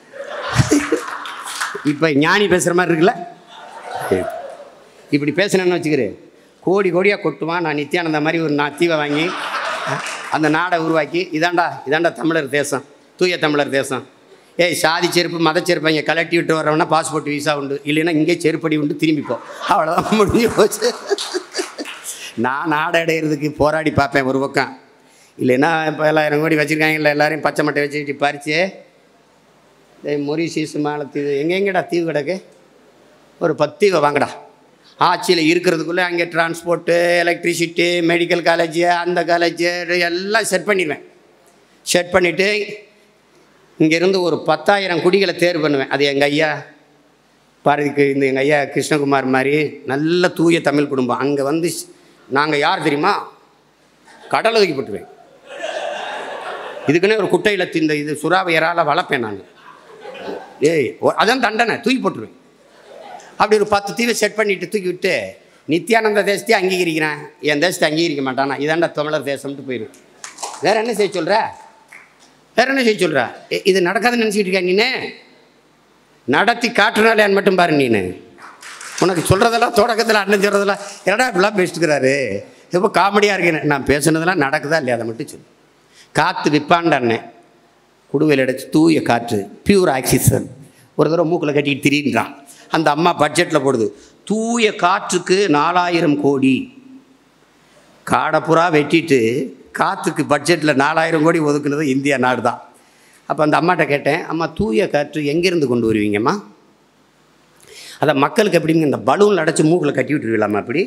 இப்போ ஞானி பேசுகிற மாதிரி இருக்குல்ல இப்படி பேசுனேன்னு வச்சுக்கிறேன் கோடி கோடியாக கொட்டுவான் நான் நித்யானந்த மாதிரி ஒரு நான் தீவை வாங்கி அந்த நாடை உருவாக்கி இதாண்டா இதாண்டா தமிழர் தேசம் தூய தமிழர் தேசம் ஏய் சாதி செருப்பு மத செருப்பு இங்கே கலட்டி விட்டு வரவனா பாஸ்போர்ட் விசா உண்டு இல்லைன்னா இங்கே செருப்படி உண்டு திரும்பிப்போ அவ்வளோதான் முடிஞ்சு போச்சு நான் நாடை அடையிறதுக்கு போராடி பார்ப்பேன் ஒரு பக்கம் இல்லைன்னா இப்போ எல்லாயிரம் கோடி வச்சுருக்காங்கல்ல எல்லாரையும் பச்சை மட்டை வச்சுக்கிட்டு பறிச்சு டேய் மொரிஷியஸ் மாலத்தீவு எங்கே எங்கடா தீவு கிடக்கு ஒரு பத்து தீவை வாங்கடா ஆட்சியில் இருக்கிறதுக்குள்ளே அங்கே டிரான்ஸ்போர்ட்டு எலக்ட்ரிசிட்டி மெடிக்கல் காலேஜு அந்த காலேஜு எல்லாம் செட் பண்ணிடுவேன் செட் பண்ணிவிட்டு இங்கேருந்து ஒரு பத்தாயிரம் குடிகளை தேர்வு பண்ணுவேன் அது எங்கள் ஐயா பாரதிக்கு இந்த எங்கள் ஐயா கிருஷ்ணகுமார் மாதிரி நல்ல தூய தமிழ் குடும்பம் அங்கே வந்து நாங்கள் யார் தெரியுமா கடலை தூக்கி போட்டுருவேன் இதுக்குன்னே ஒரு குட்டையில் இந்த இது சுறாவை இறால வளர்ப்பேன் நான் ஏய் ஒ- அதான் தண்டனை தூக்கி போட்டுருவேன் அப்படி ஒரு பத்து தீவை செட் பண்ணிட்டு தூக்கி விட்டு நித்யானந்த தேசத்தையே அங்கீகரிக்கிறேன் என் தேசத்தை அங்கீகரிக்க மாட்டானா இதாண்டா தமிழர் தேசம்ட்டு போயிடும் வேற என்ன செய்ய சொல்ற வேற என்ன செய்ய சொல்ற இ- இது நடக்காதுன்னு நினச்சிக்கிட்டு இருக்க நீனு நடத்தி காட்டுனாலேன்னு மட்டும் பாரு நீனு உனக்கு சொல்கிறதெல்லாம் தொடக்கத்தில் அண்ணன் சொல்கிறதெல்லாம் என்னடா இப்படிலாம் பேசிட்டுக்கிறாரு ரொம்ப காமெடியாக இருக்கேன் நான் பேசுனதெல்லாம் நடக்குதா இல்லையா அதை மட்டும் சொல்லு காற்று விற்பான்ட அண்ணன் குடுவையில் அடைச்சி தூய காற்று பியூர் ஆக்சிஜன் ஒரு தடவை மூக்கில் கட்டிட்டு திரின்றான் அந்த அம்மா பட்ஜெட்டில் போடுது தூய காற்றுக்கு நாலாயிரம் கோடி காடை புறா வெட்டிட்டு காற்றுக்கு பட்ஜெட்டில் நாலாயிரம் கோடி ஒதுக்குனது இந்தியா நாடு தான் அப்போ அந்த அம்மாட்ட கேட்டேன் அம்மா தூய காற்று எங்கேருந்து கொண்டு வருவீங்கம்மா அதை மக்களுக்கு எப்படிங்க இந்த பலூனில் அடைச்சி மூக்கில் கட்டி விட்டுருவீங்களாம்மா அப்படி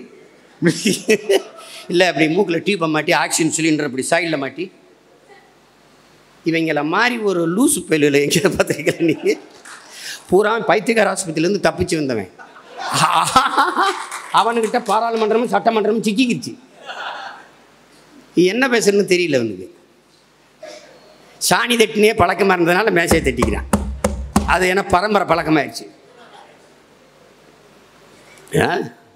இல்லை அப்படி மூக்கில் டியூப்பை மாட்டி ஆக்சிஜன் சிலிண்டர் அப்படி சைடில் மாட்டி இவங்கள மாதிரி ஒரு லூசு பெல்லில் எங்கே பார்த்துருக்கல நீ பூரா பைத்தியக்கார ஆஸ்பத்திரியிலேருந்து தப்பிச்சு வந்தவன் அவனுக்கிட்ட பாராளுமன்றமும் சட்டமன்றமும் சிக்கிக்கிச்சு என்ன பேசுறதுன்னு தெரியல அவனுக்கு சாணி தட்டினே பழக்கமாக இருந்ததுனால மேசையை தட்டிக்கிறான் அது என்ன பரம்பரை பழக்கமாயிடுச்சு ஆ?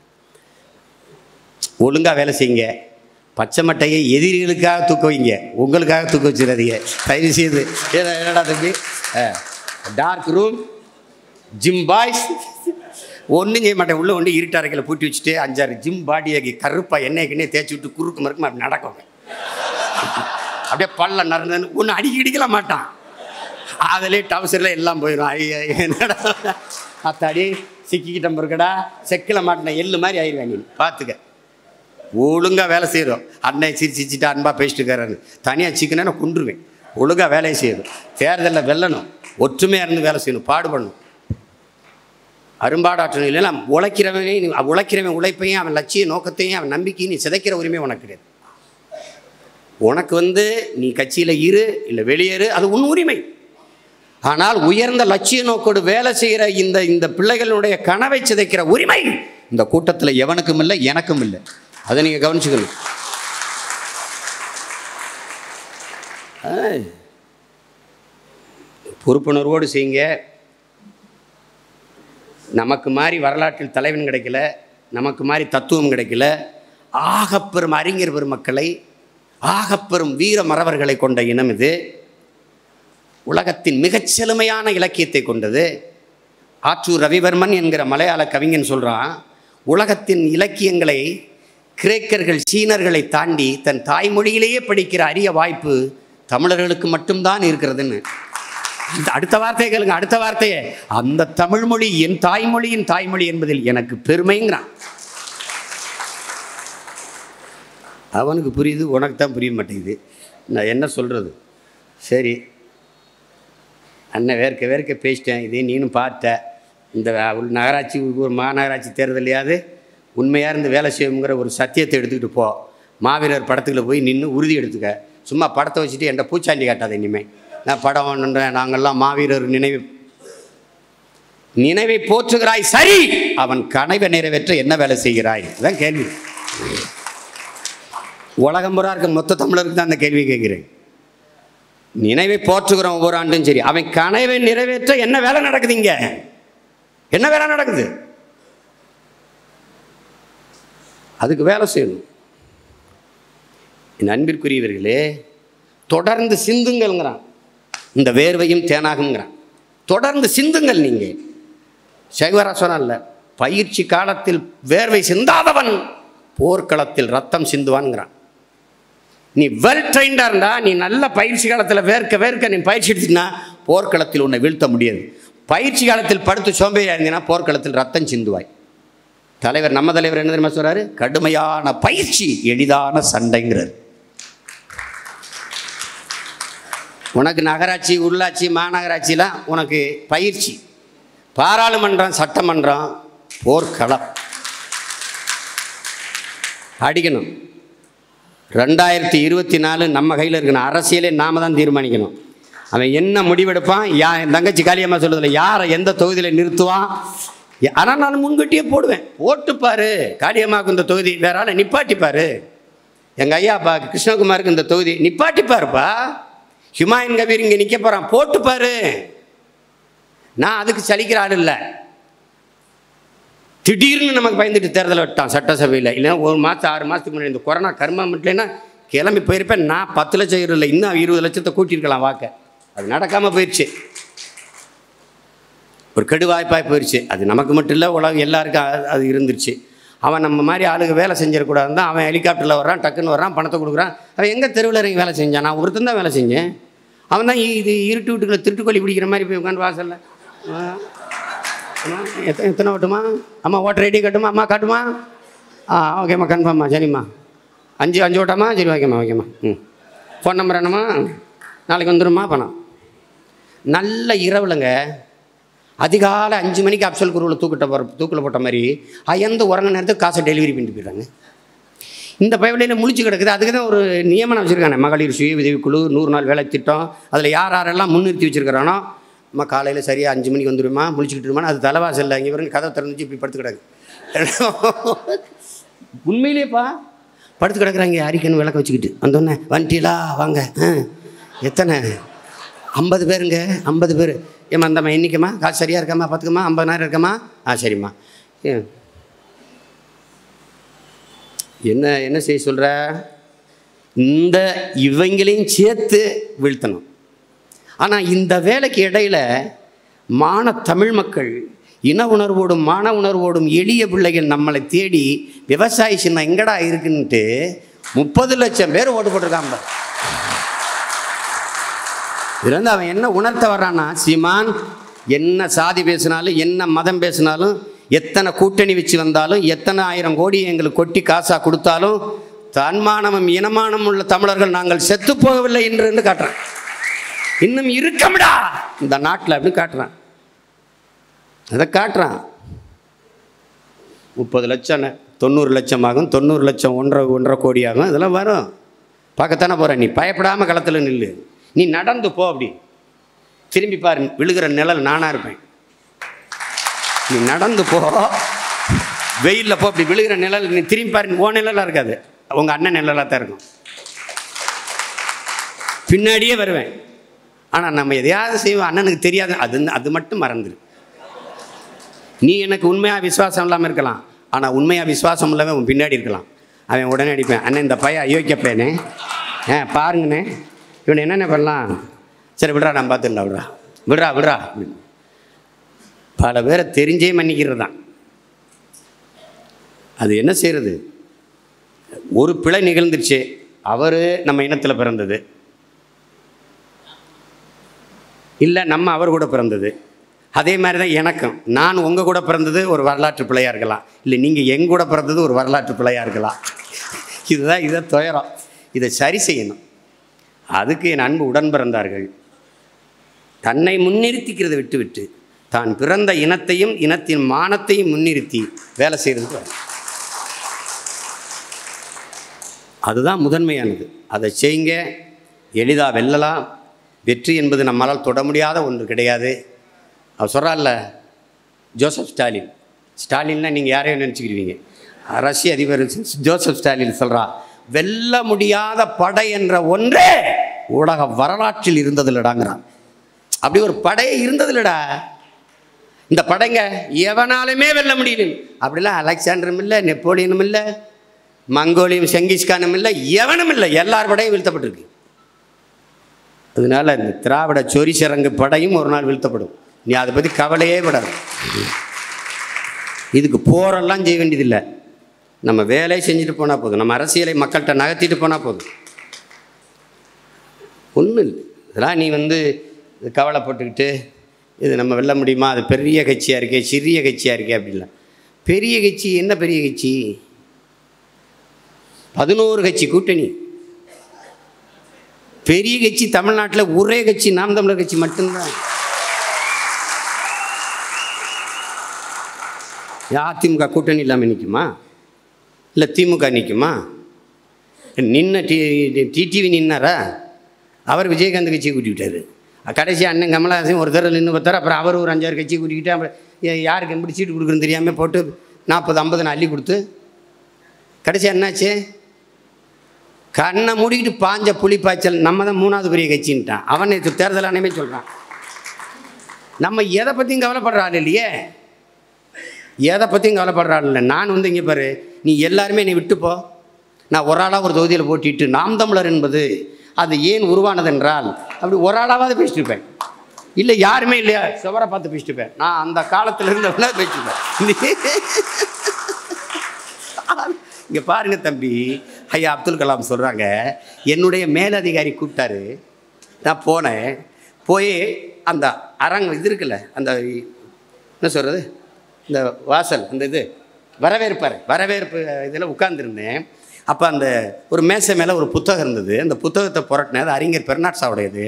ஒழுங்கா வேலை செய்யுங்க பச்சை மட்டையை எதிரிகளுக்காக தூக்க வைங்க உங்களுக்காக தூக்க வச்சிடாதீங்க தயவு செய்து ஏடா என்னடா தம்பி டார்க் ரூம் ஜிம் பாய்ஸ் ஒன்றும் செய்ய மாட்டேன் உள்ளே ஒன்று இருட்டு அறைக்கில் பூட்டி வச்சுட்டு அஞ்சாறு ஜிம் பாடியை கருப்பாக எண்ணெய் கிண்ணே தேய்ச்சி விட்டு குறுக்கு மறுக்கும் அப்படி நடக்கும் அப்படியே பல்ல நறந்தன்னு ஒன்று அடிக்க அடிக்கல மாட்டான் அதிலே டவுசரில் எல்லாம் போயிடும் ஐயா என்னடா அத்தாடி சிக்கிக்கிட்ட இருக்கடா செக்கில் மாட்டின எள்ளு மாதிரி ஆயிடுவேன் நீ பார்த்துக்க ஒழுங்காக வேலை செய்கிறோம் அண்ணன் சிரிச்சு சிரிச்சுட்டு அன்பாக பேசிட்டு இருக்காரு தனியாக சிக்கனா நான் கொண்டுருவேன் ஒழுங்காக வேலையை செய்யணும் தேர்தலில் வெல்லணும் ஒற்றுமையாக இருந்து வேலை செய்யணும் பாடுபடணும் அரும்பாடாற்றணும் இல்லைன்னா உழைக்கிறவனே நீ உழைக்கிறவன் உழைப்பையும் அவன் லட்சிய நோக்கத்தையும் அவன் நம்பிக்கையும் நீ சிதைக்கிற உரிமை உனக்கு கிடையாது உனக்கு வந்து நீ கட்சியில் இரு இல்லை வெளியேறு அது உன் உரிமை ஆனால் உயர்ந்த லட்சிய நோக்கோடு வேலை செய்கிற இந்த இந்த பிள்ளைகளுடைய கனவை சிதைக்கிற உரிமை இந்த கூட்டத்தில் எவனுக்கும் இல்லை எனக்கும் இல்லை அதை நீங்கள் கவனிச்சுக்கணும் ஆ. பொறுப்புணர்வோடு செய்யுங்க நமக்கு மாதிரி வரலாற்றில் தலைவன் கிடைக்கல நமக்கு மாதிரி தத்துவம் கிடைக்கல ஆகப்பெரும் அறிஞர் பெருமக்களை ஆகப்பெரும் வீர மறவர்களை கொண்ட இனம் இது உலகத்தின் மிகச் செழுமையான இலக்கியத்தை கொண்டது ஆற்றூர் ரவிவர்மன் என்கிற மலையாள கவிஞன் சொல்கிறான் உலகத்தின் இலக்கியங்களை கிரேக்கர்கள் சீனர்களை தாண்டி தன் தாய்மொழியிலேயே படிக்கிற அரிய வாய்ப்பு தமிழர்களுக்கு மட்டும்தான் இருக்கிறதுன்னு அந்த அடுத்த வார்த்தையை கேளுங்க அடுத்த வார்த்தையே அந்த தமிழ் மொழி என் தாய்மொழியின் தாய்மொழி என்பதில் எனக்கு பெருமைங்கிறான் அவனுக்கு புரியுது உனக்கு தான் புரிய மாட்டேங்குது நான் என்ன சொல்கிறது சரி அண்ணன் வேர்க்க வேர்க்க பேசிட்டேன் இதே நீனும் பார்த்த இந்த உள் நகராட்சி ஒரு மாநகராட்சி தேர்தலையாவது உண்மையாக இருந்து வேலை செய்யுங்கிற ஒரு சத்தியத்தை எடுத்துக்கிட்டு போ மாவீரர் படத்துக்குள்ள போய் நின்று உறுதி எடுத்துக்க சும்மா படத்தை வச்சுட்டு என்கிட்ட பூச்சாண்டி காட்டாத இனிமே நான் படம் ஒன்றுன்றேன் நாங்கள்லாம் மாவீரர் நினைவு நினைவை போற்றுகிறாய் சரி அவன் கனவை நிறைவேற்ற என்ன வேலை செய்கிறாய் அதான் கேள்வி உலகம் பூரா இருக்க மொத்த தமிழருக்கு தான் அந்த கேள்வி கேட்கிறேன் நினைவை போற்றுகிறோம் ஒவ்வொரு ஆண்டும் சரி அவன் கனவை நிறைவேற்ற என்ன வேலை நடக்குது இங்க என்ன வேலை நடக்குது அதுக்கு வேலை செய்யணும் என் அன்பிற்குரியவர்களே தொடர்ந்து சிந்துங்கள்ங்கிறான் இந்த வேர்வையும் தேனாகுங்கிறான் தொடர்ந்து சிந்துங்கள் நீங்கள் சேகுவரா சொன்னான்ல பயிற்சி காலத்தில் வேர்வை சிந்தாதவன் போர்க்களத்தில் ரத்தம் சிந்துவான்ங்கிறான் நீ வெல் ட்ரைண்டாக இருந்தா நீ நல்ல பயிற்சி காலத்தில் வேர்க்க வேர்க்க நீ பயிற்சி எடுத்தீங்கன்னா போர்க்களத்தில் உன்னை வீழ்த்த முடியாது பயிற்சி காலத்தில் படுத்து சோம்பேறியாக இருந்தீங்கன்னா போர்க்களத்தில் ரத்தம் சிந்துவாய் தலைவர் நம்ம தலைவர் என்ன தெரியுமா சொல்றாரு கடுமையான பயிற்சி எளிதான சண்டைங்கிறார் உனக்கு நகராட்சி உள்ளாட்சி மாநகராட்சிலாம் உனக்கு பயிற்சி பாராளுமன்றம் சட்டமன்றம் போர்க்களம் அடிக்கணும் ரெண்டாயிரத்தி இருபத்தி நாலு நம்ம கையில் இருக்கணும் அரசியலே நாம தான் தீர்மானிக்கணும் அவன் என்ன முடிவெடுப்பான் யா என் தங்கச்சி காளியம்மா சொல்லுதில்ல யாரை எந்த தொகுதியில் நிறுத்துவான் ஆனால் நான் முன்கூட்டியே போடுவேன் போட்டுப்பாரு காளியம்மாவுக்கு இந்த தொகுதி வேற ஆளை நிப்பாட்டிப்பாரு எங்கள் ஐயா அப்பா கிருஷ்ணகுமாருக்கு இந்த தொகுதி நிப்பாட்டிப்பாருப்பா ஹுமாயூன் கபீர் இங்கே நிற்க போகிறான் போட்டுப்பாரு நான் அதுக்கு சலிக்கிற ஆள் இல்லை திடீர்னு நமக்கு பயந்துட்டு தேர்தலை விட்டான் சட்டசபையில் இல்லைன்னா ஒரு மாதம் ஆறு மாதத்துக்கு முன்னாடி இந்த கொரோனா கர்மா மட்டும்னா கிளம்பி போயிருப்பேன் நான் பத்து லட்சம் இல்லை இன்னும் இருபது லட்சத்தை கூட்டியிருக்கலாம் வாக்க அது நடக்காமல் போயிடுச்சு ஒரு கெடு வாய்ப்பாக போயிடுச்சு அது நமக்கு மட்டும் இல்லை உலகம் எல்லாருக்கும் அது- அது இருந்துருச்சு அவன் நம்ம மாதிரி ஆளுங்க வேலை செஞ்சிடக்கூடாது தான் அவன் ஹெலிகாப்டரில் வர்றான் டக்குன்னு வர்றான் பணத்தை கொடுக்குறான் அவன் எங்கே தெருவில் இறங்கி வேலை செஞ்சான் நான் ஒருத்தன் தான் வேலை செஞ்சேன் அவன் தான் இது இருட்டு வீட்டுக்குள்ள திருட்டுக்கோழி பிடிக்கிற மாதிரி போய் உட்காந்து வாசல்ல ஆ. அம்மா, எத்தனை எத்தனை ஓட்டுமா அம்மா ஓட்டர் ஐடி கட்டுமா அம்மா காட்டுமா ஆ ஓகேம்மா கன்ஃபார்ம்மா சரிம்மா அஞ்சு அஞ்சு ஓட்டாமா சரி ஓகேம்மா ஓகேம்மா ம் ஃபோன் நம்பர் என்னம்மா நாளைக்கு வந்துடும்மா பணம் நல்ல இரவுலங்க அதிகாலை அஞ்சு மணிக்கு அப்சல் குருவில் தூக்கிட்ட போகிற தூக்கில் போட்ட மாதிரி அயர்ந்து உறங்க நேரத்துக்கு காசை டெலிவரி பண்ணிட்டு போயிடுறாங்க இந்த பயவலையில் முழிச்சு கிடக்குது அதுக்கு தான் ஒரு நியமனம் வச்சுருக்காங்க மகளிர் சுய உதவி குழு நூறு நாள் வேலை திட்டம் அதில் யார் யாரெல்லாம் முன்னிறுத்தி வச்சுருக்கிறானோ அம்மா காலையில் சரியாக அஞ்சு மணிக்கு வந்துடுமா முழிச்சுக்கிட்டு இருமா அது தலைவாசல்ல இங்கே வரைக்கும் கதை திறந்துச்சு இப்படி படுத்து கிடக்கு உண்மையிலேப்பா படுத்து கிடக்குறாங்க அரிக்கணும் விளக்க வச்சுக்கிட்டு வந்தோடனே வண்டிலா வாங்க ஆ எத்தனை ஐம்பது பேருங்க ஐம்பது பேர் ஏம்மா அந்தம்மா இன்னைக்குமா காசு சரியாக இருக்காம்மா பார்த்துக்கம்மா ஐம்பதாயிரம் இருக்காம்மா ஆ சரிம்மா ஏ என்ன என்ன செய்ய சொல்கிற இந்த இவங்களையும் சேர்த்து வீழ்த்தணும் ஆனால் இந்த வேலைக்கு இடையில மான தமிழ் மக்கள் இன உணர்வோடும் மான உணர்வோடும் எளிய பிள்ளைகள் நம்மளை தேடி விவசாய சின்னம் எங்கடா இருக்குன்ட்டு முப்பது லட்சம் பேர் ஓட்டு போட்டிருக்காங்க பாரு. இதுல இருந்து அவன் என்ன உணர்த்த வர்றான்னா சீமான் என்ன சாதி பேசினாலும் என்ன மதம் பேசினாலும் எத்தனை கூட்டணி வச்சு வந்தாலும் எத்தனை ஆயிரம் கோடி எங்களுக்கு கொட்டி காசா கொடுத்தாலும் தன்மானமும் இனமானம் உள்ள தமிழர்கள் நாங்கள் செத்து போகவில்லை என்று என்று காட்டுறான் இன்னும் இருக்கம்டா இந்த நாட்டில் அப்படின்னு காட்டுறான் அதை காட்டுறான் முப்பது லட்சம் தொண்ணூறு லட்சம் ஆகும் தொண்ணூறு லட்சம் ஒன்றரை ஒன்றரை கோடி ஆகும் இதெல்லாம் வரும் பார்க்கத்தானே போகிற நீ பயப்படாமல் களத்தில் நில்லு நீ நடந்து போ அப்படி திரும்பி பாரு விழுகிற நிழல் நானாக இருப்பேன் நீ நடந்து போ வெயிலில் போ அப்படி விழுகிற நிழல் நீ திரும்பி பாரு ஓ நிழலாக இருக்காது உங்கள் அண்ணன் நிழலாக தான் இருக்கும் பின்னாடியே வருவேன் ஆனால் நம்ம எதையாவது செய்வோம் அண்ணனுக்கு தெரியாது அது அது மட்டும் மறந்துரு நீ எனக்கு உண்மையாக விசுவாசம் இல்லாமல் இருக்கலாம் ஆனால் உண்மையாக விசுவாசம் இல்லாமல் உன் பின்னாடி இருக்கலாம் அவன் உடனே அடிப்பேன் அண்ணன் இந்த பையன் அயோக்கிய பையனே ஆ பாருங்கண்ணே இவனை என்னென்ன பண்ணலாம் சரி விடுறா நான் பார்த்துடலாம் விடுறா விடுறா விடுறா அப்படின்னு. பல பேரை தெரிஞ்சே மன்னிக்கிறது தான் அது என்ன செய்கிறது ஒரு பிழை நிகழ்ந்துருச்சு அவர் நம்ம இனத்தில் பிறந்தது இல்லை நம்ம அவர் கூட பிறந்தது அதே மாதிரி தான் எனக்கும் நான் உங்கள் கூட பிறந்தது ஒரு வரலாற்று பிள்ளையாக இருக்கலாம் இல்லை நீங்கள் எங்க கூட பிறந்தது ஒரு வரலாற்று பிள்ளையாக இருக்கலாம் இதுதான் இதை துயரம் இதை சரி செய்யணும் அதுக்கு என் அன்பு உடன் பிறந்தார்கள் தன்னை முன்னிறுத்திக்கிறதை விட்டுவிட்டு தான் பிறந்த இனத்தையும் இனத்தின் மானத்தையும் முன்னிறுத்தி வேலை செய்கிறது வரும். அதுதான் முதன்மையானது அதை செய்யுங்க எளிதாக வெல்லலாம் வெற்றி என்பது நம்மளால் தொட முடியாத ஒன்று கிடையாது அவர் சொல்கிறார்ல ஜோசப் ஸ்டாலின் ஸ்டாலின்னா நீங்கள் யாரையும் நினச்சிக்கிடுவீங்க ரஷ்ய அதிபர் ஜோசப் ஸ்டாலின் சொல்கிறா வெல்ல முடியாத படை என்ற ஒன்றே உலக வரலாற்றில் இருந்ததில்லடாங்கிறான் அப்படி ஒரு படையே இருந்ததில்லடா இந்த படைங்க எவனாலுமே வெல்ல முடியல அப்படிலாம் அலெக்சாண்டரும் இல்லை நெப்போலியனும் இல்லை மங்கோலியும் செங்கிஸ்கானும் இல்லை எவனும் இல்லை எல்லார் படையும் வீழ்த்தப்பட்டிருக்கு அதனால இந்த திராவிட சொரி சரங்கு படையும் ஒரு நாள் வீழ்த்தப்படும் நீ அதை பற்றி கவலையே படாது இதுக்கு போரெல்லாம் செய்ய வேண்டியதில்லை நம்ம வேலையை செஞ்சுட்டு போனால் போதும் நம்ம அரசியலை மக்கள்கிட்ட நகர்த்திட்டு போனால் போதும் ஒன்றும் இல்லை இதெல்லாம் நீ வந்து கவலைப்பட்டுக்கிட்டு இது நம்ம வெல்ல முடியுமா அது பெரிய கட்சியாக இருக்கே சிறிய கட்சியாக இருக்கே அப்படிலாம் பெரிய கட்சி என்ன பெரிய கட்சி பதினோரு கட்சி கூட்டணி பெரிய கட்சி தமிழ்நாட்டில் ஒரே கட்சி நாம் தமிழர் கட்சி மட்டும்தான் அதிமுக கூட்டணி இல்லாமல் நிற்குமா இல்லை திமுக நிற்குமா நின்ன டி டிடிவி நின்னாரா அவர் விஜயகாந்த் கட்சியை கூட்டி விட்டாரு கடைசி அண்ணன் கமலஹாசன் ஒருத்தர் நின்று பார்த்தார் அப்புறம் அவர் ஒரு அஞ்சாறு கட்சியை கூட்டிக்கிட்டு அப்புறம் ஏ- யாருக்கு எப்படி சீட்டு கொடுக்குறதுன்னு தெரியாமல் போட்டு நாற்பது ஐம்பதுன்னு அள்ளி கொடுத்து கடைசி என்னாச்சு கண்ணை மூடிக்கிட்டு பாஞ்ச புலி பாய்ச்சல் நம்ம தான் மூணாவது பெரிய கட்சின்ட்டான் அவன் நேற்று தேர்தல் அனைமே சொல்கிறான் நம்ம எதை பற்றியும் கவலைப்படுற ஆள் இல்லையே எதை பற்றியும் கவலைப்படுற ஆள் இல்லை நான் வந்து இங்கே பாரு நீ எல்லாருமே நீ விட்டுப்போ நான் ஒரு ஆளாக ஒரு தொகுதியில் போட்டிட்டு நாம் தமிழர் என்பது அது ஏன் உருவானது என்றால் அப்படி ஒரு ஆளாவது பேசிட்டு இருப்பேன் இல்லை யாருமே இல்லையா சுவரை பார்த்து பேசிட்டு இருப்பேன் நான் அந்த காலத்தில் இருந்தவங்கள பேசிட்டு இருப்பேன் இங்கே பாருங்க தம்பி ஐயா அப்துல் கலாம் சொல்கிறாங்க என்னுடைய மேலதிகாரி கூப்பிட்டாரு நான் போனேன் போய் அந்த அரங்க இது இருக்குல்ல அந்த என்ன சொல்கிறது இந்த வாசல் அந்த இது வரவேற்பறை வரவேற்பு இதில் உட்கார்ந்துருந்தேன் அப்போ அந்த ஒரு மேசை மேலே ஒரு புத்தகம் இருந்தது அந்த புத்தகத்தை புரட்டினேன் அது அறிஞர் பெர்னாட்ஸாவுடையது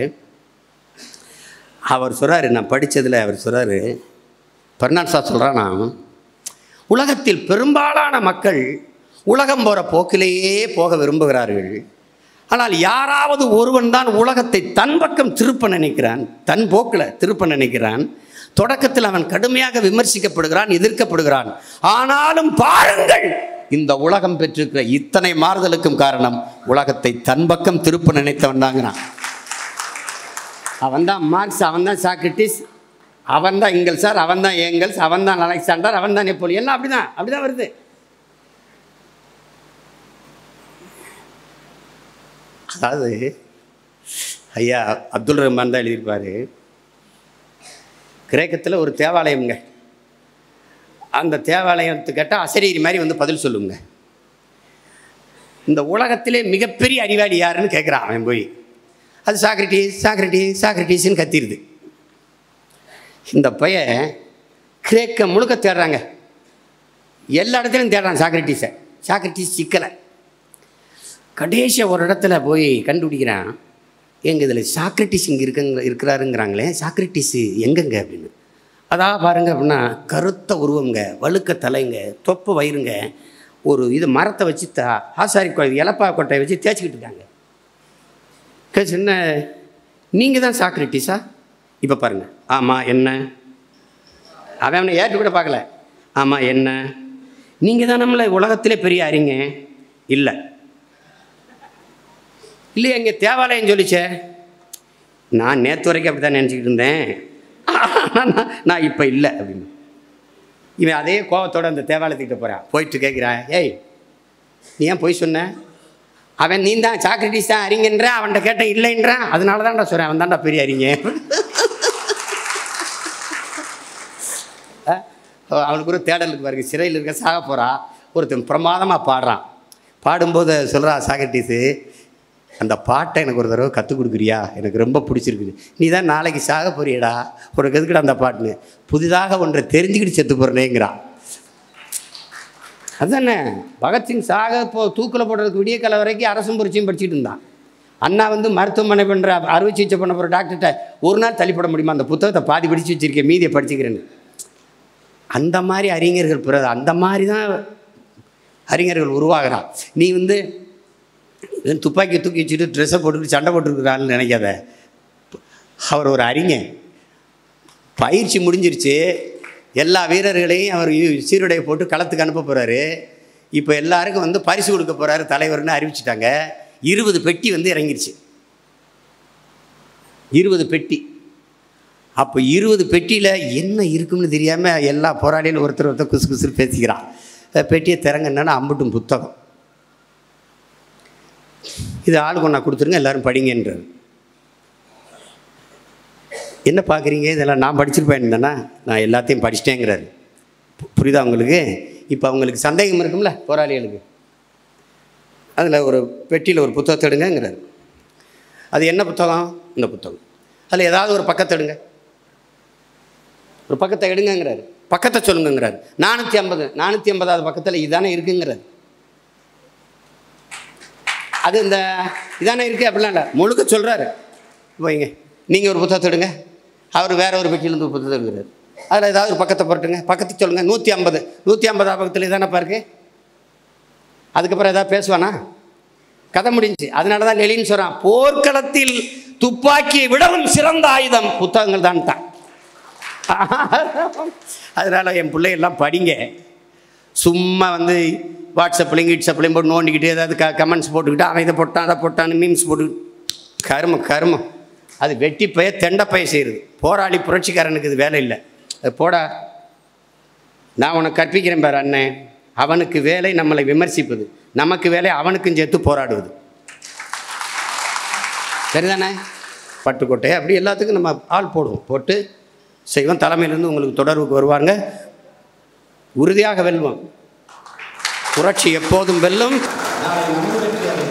அவர் சொல்கிறாரு நான் படித்ததில் அவர் சொல்கிறாரு பெர்னாட்ஸா சொல்கிறானா உலகத்தில் பெரும்பாலான மக்கள் உலகம் போகிற போக்கிலேயே போக விரும்புகிறார்கள் ஆனால் யாராவது ஒருவன் தான் உலகத்தை தன் பக்கம் திருப்ப நினைக்கிறான் தன் போக்கில் திருப்ப நினைக்கிறான் தொடக்கத்தில் அவன் கடுமையாக விமர்சிக்கப்படுகிறான் எதிர்க்கப்படுகிறான் ஆனாலும் பாருங்கள் இந்த உலகம் பெற்றிருக்கிற இத்தனை மாறுதலுக்கும் காரணம் உலகத்தை தன் பக்கம் திருப்ப நினைத்தவன் தாங்கிறான் அவன் தான் மார்க்ஸ் அவன் தான் சாக்ரட்டிஸ் அவன் தான் இங்கல் சார் அவன் தான் ஏங்கல்ஸ் அவன் தான் அலெக்சாண்டர் அவன் தான் நெப்போலியன் எல்லாம் அப்படிதான் அப்படிதான் வருது அதாவது ஐயா அப்துல் ரஹ்மான் தான் எழுதியிருப்பார் கிரேக்கத்தில் ஒரு தேவாலயம்ங்க அந்த தேவாலயத்து கேட்டால் அசரீரி மாதிரி வந்து பதில் சொல்லுங்க இந்த உலகத்திலே மிகப்பெரிய அறிவாளி யாருன்னு கேட்குறான் அவன் போய் அது சாக்ரட்டிஸ் சாக்ரட்டிஸ் சாக்ரட்டிஸ்ன்னு கத்திடுது இந்த பையன் கிரேக்க முழுக்க தேடுறாங்க எல்லா இடத்துலையும் தேடுறான் சாக்ரட்டிஸை சாக்ரட்டிஸ் சிக்கலை கடைசியாக ஒரு இடத்துல போய் கண்டுபிடிக்கிறான் எங்க இதில் சாக்ரட்டிஸ் இங்கே இருக்குங்க இருக்கிறாருங்கிறாங்களே சாக்ரட்டிஸு எங்கெங்க அப்படின்னு அதான் பாருங்க அப்படின்னா கருத்த உருவங்க வழுக்க தலைங்க தொப்பை வயிறுங்க ஒரு இது மரத்தை வச்சு த ஆசாரி கொ இலப்பா கொட்டையை வச்சு தேய்ச்சிக்கிட்டு இருக்காங்க கேச்சு என்ன நீங்கள் தான் சாக்ரட்டிஸா இப்போ பாருங்க ஆமாம் என்ன அவன் அவனை ஏற்று கூட பார்க்கல ஆமாம் என்ன நீங்கள் தான் நம்மளை உலகத்திலே பெரிய அறிங்க இல்லை இல்லையா இங்கே தேவாலயம் சொல்லிச்சே நான் நேற்று வரைக்கும் அப்படி தான் நினச்சிக்கிட்டு இருந்தேன் ஆனா நான் நான் இப்போ இல்லை அப்படின்னு இவன் அதே கோவத்தோட அந்த தேவாலயத்துக்கிட்ட போகிறான் போயிட்டு கேட்குறான் ஏய் நீ ஏன் போய் சொன்ன அவன் நீ தான் சாக்ரட்டிஸ் தான் அறிஞன்ற அவன்கிட்ட கேட்டேன் இல்லைன்றான் அதனால தான்டா சொல்கிறேன் அவன் தான்டா பெரிய அறிஞ அஹ், அவனுக்கு ஒரு தேடலுக்கு பாருங்க சிறையில் இருக்க சாக போகிறா ஒருத்தன் பிரமாதமாக பாடுறான் பாடும்போது சொல்கிறா சாக்ரட்டிஸு அந்த பாட்டை எனக்கு ஒரு தடவை கற்றுக் கொடுக்குறியா எனக்கு ரொம்ப பிடிச்சிருக்குது நீ தான் நாளைக்கு சாக போறியடா உனக்கு எதுக்குடா அந்த பாட்டுன்னு புதிதாக ஒன்றை தெரிஞ்சுக்கிட்டு செத்து போகிறனேங்கிறான் அதானே பகத்சிங் சாக இப்போ தூக்கில் போடுறதுக்கு விடிய காலம் வரைக்கும் அரசும் புரட்சியும் படிச்சுட்டு இருந்தான் அண்ணா வந்து மருத்துவமனை பண்ணுற அறுவை சிகிச்சை பண்ண போகிற டாக்டர்கிட்ட ஒரு நாள் தள்ளிப்பட முடியுமா அந்த புத்தகத்தை பாதி படித்து வச்சிருக்கேன் மீதியை படிச்சுக்கிறேன்னு அந்த மாதிரி அறிஞர்கள் பிறகு அந்த மாதிரி தான் அறிஞர்கள் உருவாகிறான் நீ வந்து வெறும் துப்பாக்கி தூக்கி வச்சுட்டு ட்ரெஸ்ஸை போட்டுக்கிட்டு சண்டை போட்டுருக்கிறான்னு நினைக்காத அவர் ஒரு அறிஞர் பயிற்சி முடிஞ்சிருச்சு எல்லா வீரர்களையும் அவர் ஈ- சீருடையை போட்டு களத்துக்கு அனுப்ப போகிறாரு இப்போ எல்லாருக்கும் வந்து பரிசு கொடுக்க போகிறாரு தலைவர்னு அறிவிச்சிட்டாங்க இருபது பெட்டி வந்து இறங்கிருச்சு இருபது பெட்டி அப்போ இருபது பெட்டியில் என்ன இருக்குன்னு தெரியாமல் எல்லா போராளிகளும் ஒருத்தர் ஒருத்தர் குசு குசு பேசிக்கிறான் அஹ் பெட்டியை திறங்கன்னா அம்புட்டும் புத்தகம் இது ஆளுக்கு ஒன்றா கொடுத்துருங்க எல்லாரும் படிங்கன்றார் என்ன பார்க்குறீங்க இதெல்லாம் நான் படிச்சிருப்பேன் தானே நான் எல்லாத்தையும் படிச்சிட்டேங்கிறாரு பு- புரியுதா உங்களுக்கு இப்போ அவங்களுக்கு சந்தேகம் இருக்கும்ல போராளிகளுக்கு அதில் ஒரு பெட்டியில் ஒரு புத்தகத்தை எடுங்கங்கிறாரு அது என்ன புத்தகம் இந்த புத்தகம் அதில் ஏதாவது ஒரு பக்கத்தை எடுங்க ஒரு பக்கத்தை எடுங்கங்கிறாரு பக்கத்தை சொல்லுங்கங்கிறாரு நானூற்றி ஐம்பது நானூற்றி ஐம்பதாவது பக்கத்தில் இதானே இருக்குங்கிறாரு அது இந்த இதானே இருக்குது அப்படிலாம் இல்லை முழுக்க சொல்கிறாரு வைங்க நீங்கள் ஒரு புத்தகத்தை எடுங்க அவர் வேற ஒரு பெட்டியிலேருந்து ஒரு புத்தகத்தை எடுக்கிறாரு அதில் ஏதாவது ஒரு பக்கத்தை போட்டுங்க பக்கத்தை சொல்லுங்கள் நூற்றி ஐம்பது நூற்றி ஐம்பதாவது பக்கத்தில் இதானப்பா இருக்கு அதுக்கப்புறம் ஏதாவது பேசுவானா கதை முடிஞ்சு அதனால தான் லெலின் சொல்கிறான் போர்க்களத்தில் துப்பாக்கியை விடவும் சிறந்த ஆயுதம் புத்தகங்கள் தான் தான் அதனால் என் பிள்ளையெல்லாம் படிங்க சும்மா வந்து வாட்ஸ்அப்லையும் கிட்ஸ்அப்லையும் போட்டு நோண்டிக்கிட்டு ஏதாவது க கமெண்ட்ஸ் போட்டுக்கிட்டு அவன் இதை போட்டான் அதை போட்டான்னு மீம்ஸ் போட்டு கருமம் கருமம் அது வெட்டி பய தெண்டை பய செய்யுது போராளி புரட்சிக்காரனுக்கு இது வேலை இல்லை அது போடா நான் உனக்கு கற்பிக்கிறேன் பாரு அண்ணன் அவனுக்கு வேலை நம்மளை விமர்சிப்பது நமக்கு வேலை அவனுக்கும் சேர்த்து போராடுவது சரிதானே பட்டுக்கோட்டை அப்படி எல்லாத்துக்கும் நம்ம ஆள் போடுவோம் போட்டு செய்வோம் தலைமையிலேருந்து உங்களுக்கு தொடர்புக்கு வருவாங்க உறுதியாக வெல்வோம் புரட்சி எப்போதும் வெல்லும் நாளை நம்ம வெற்றி அடைவோம்.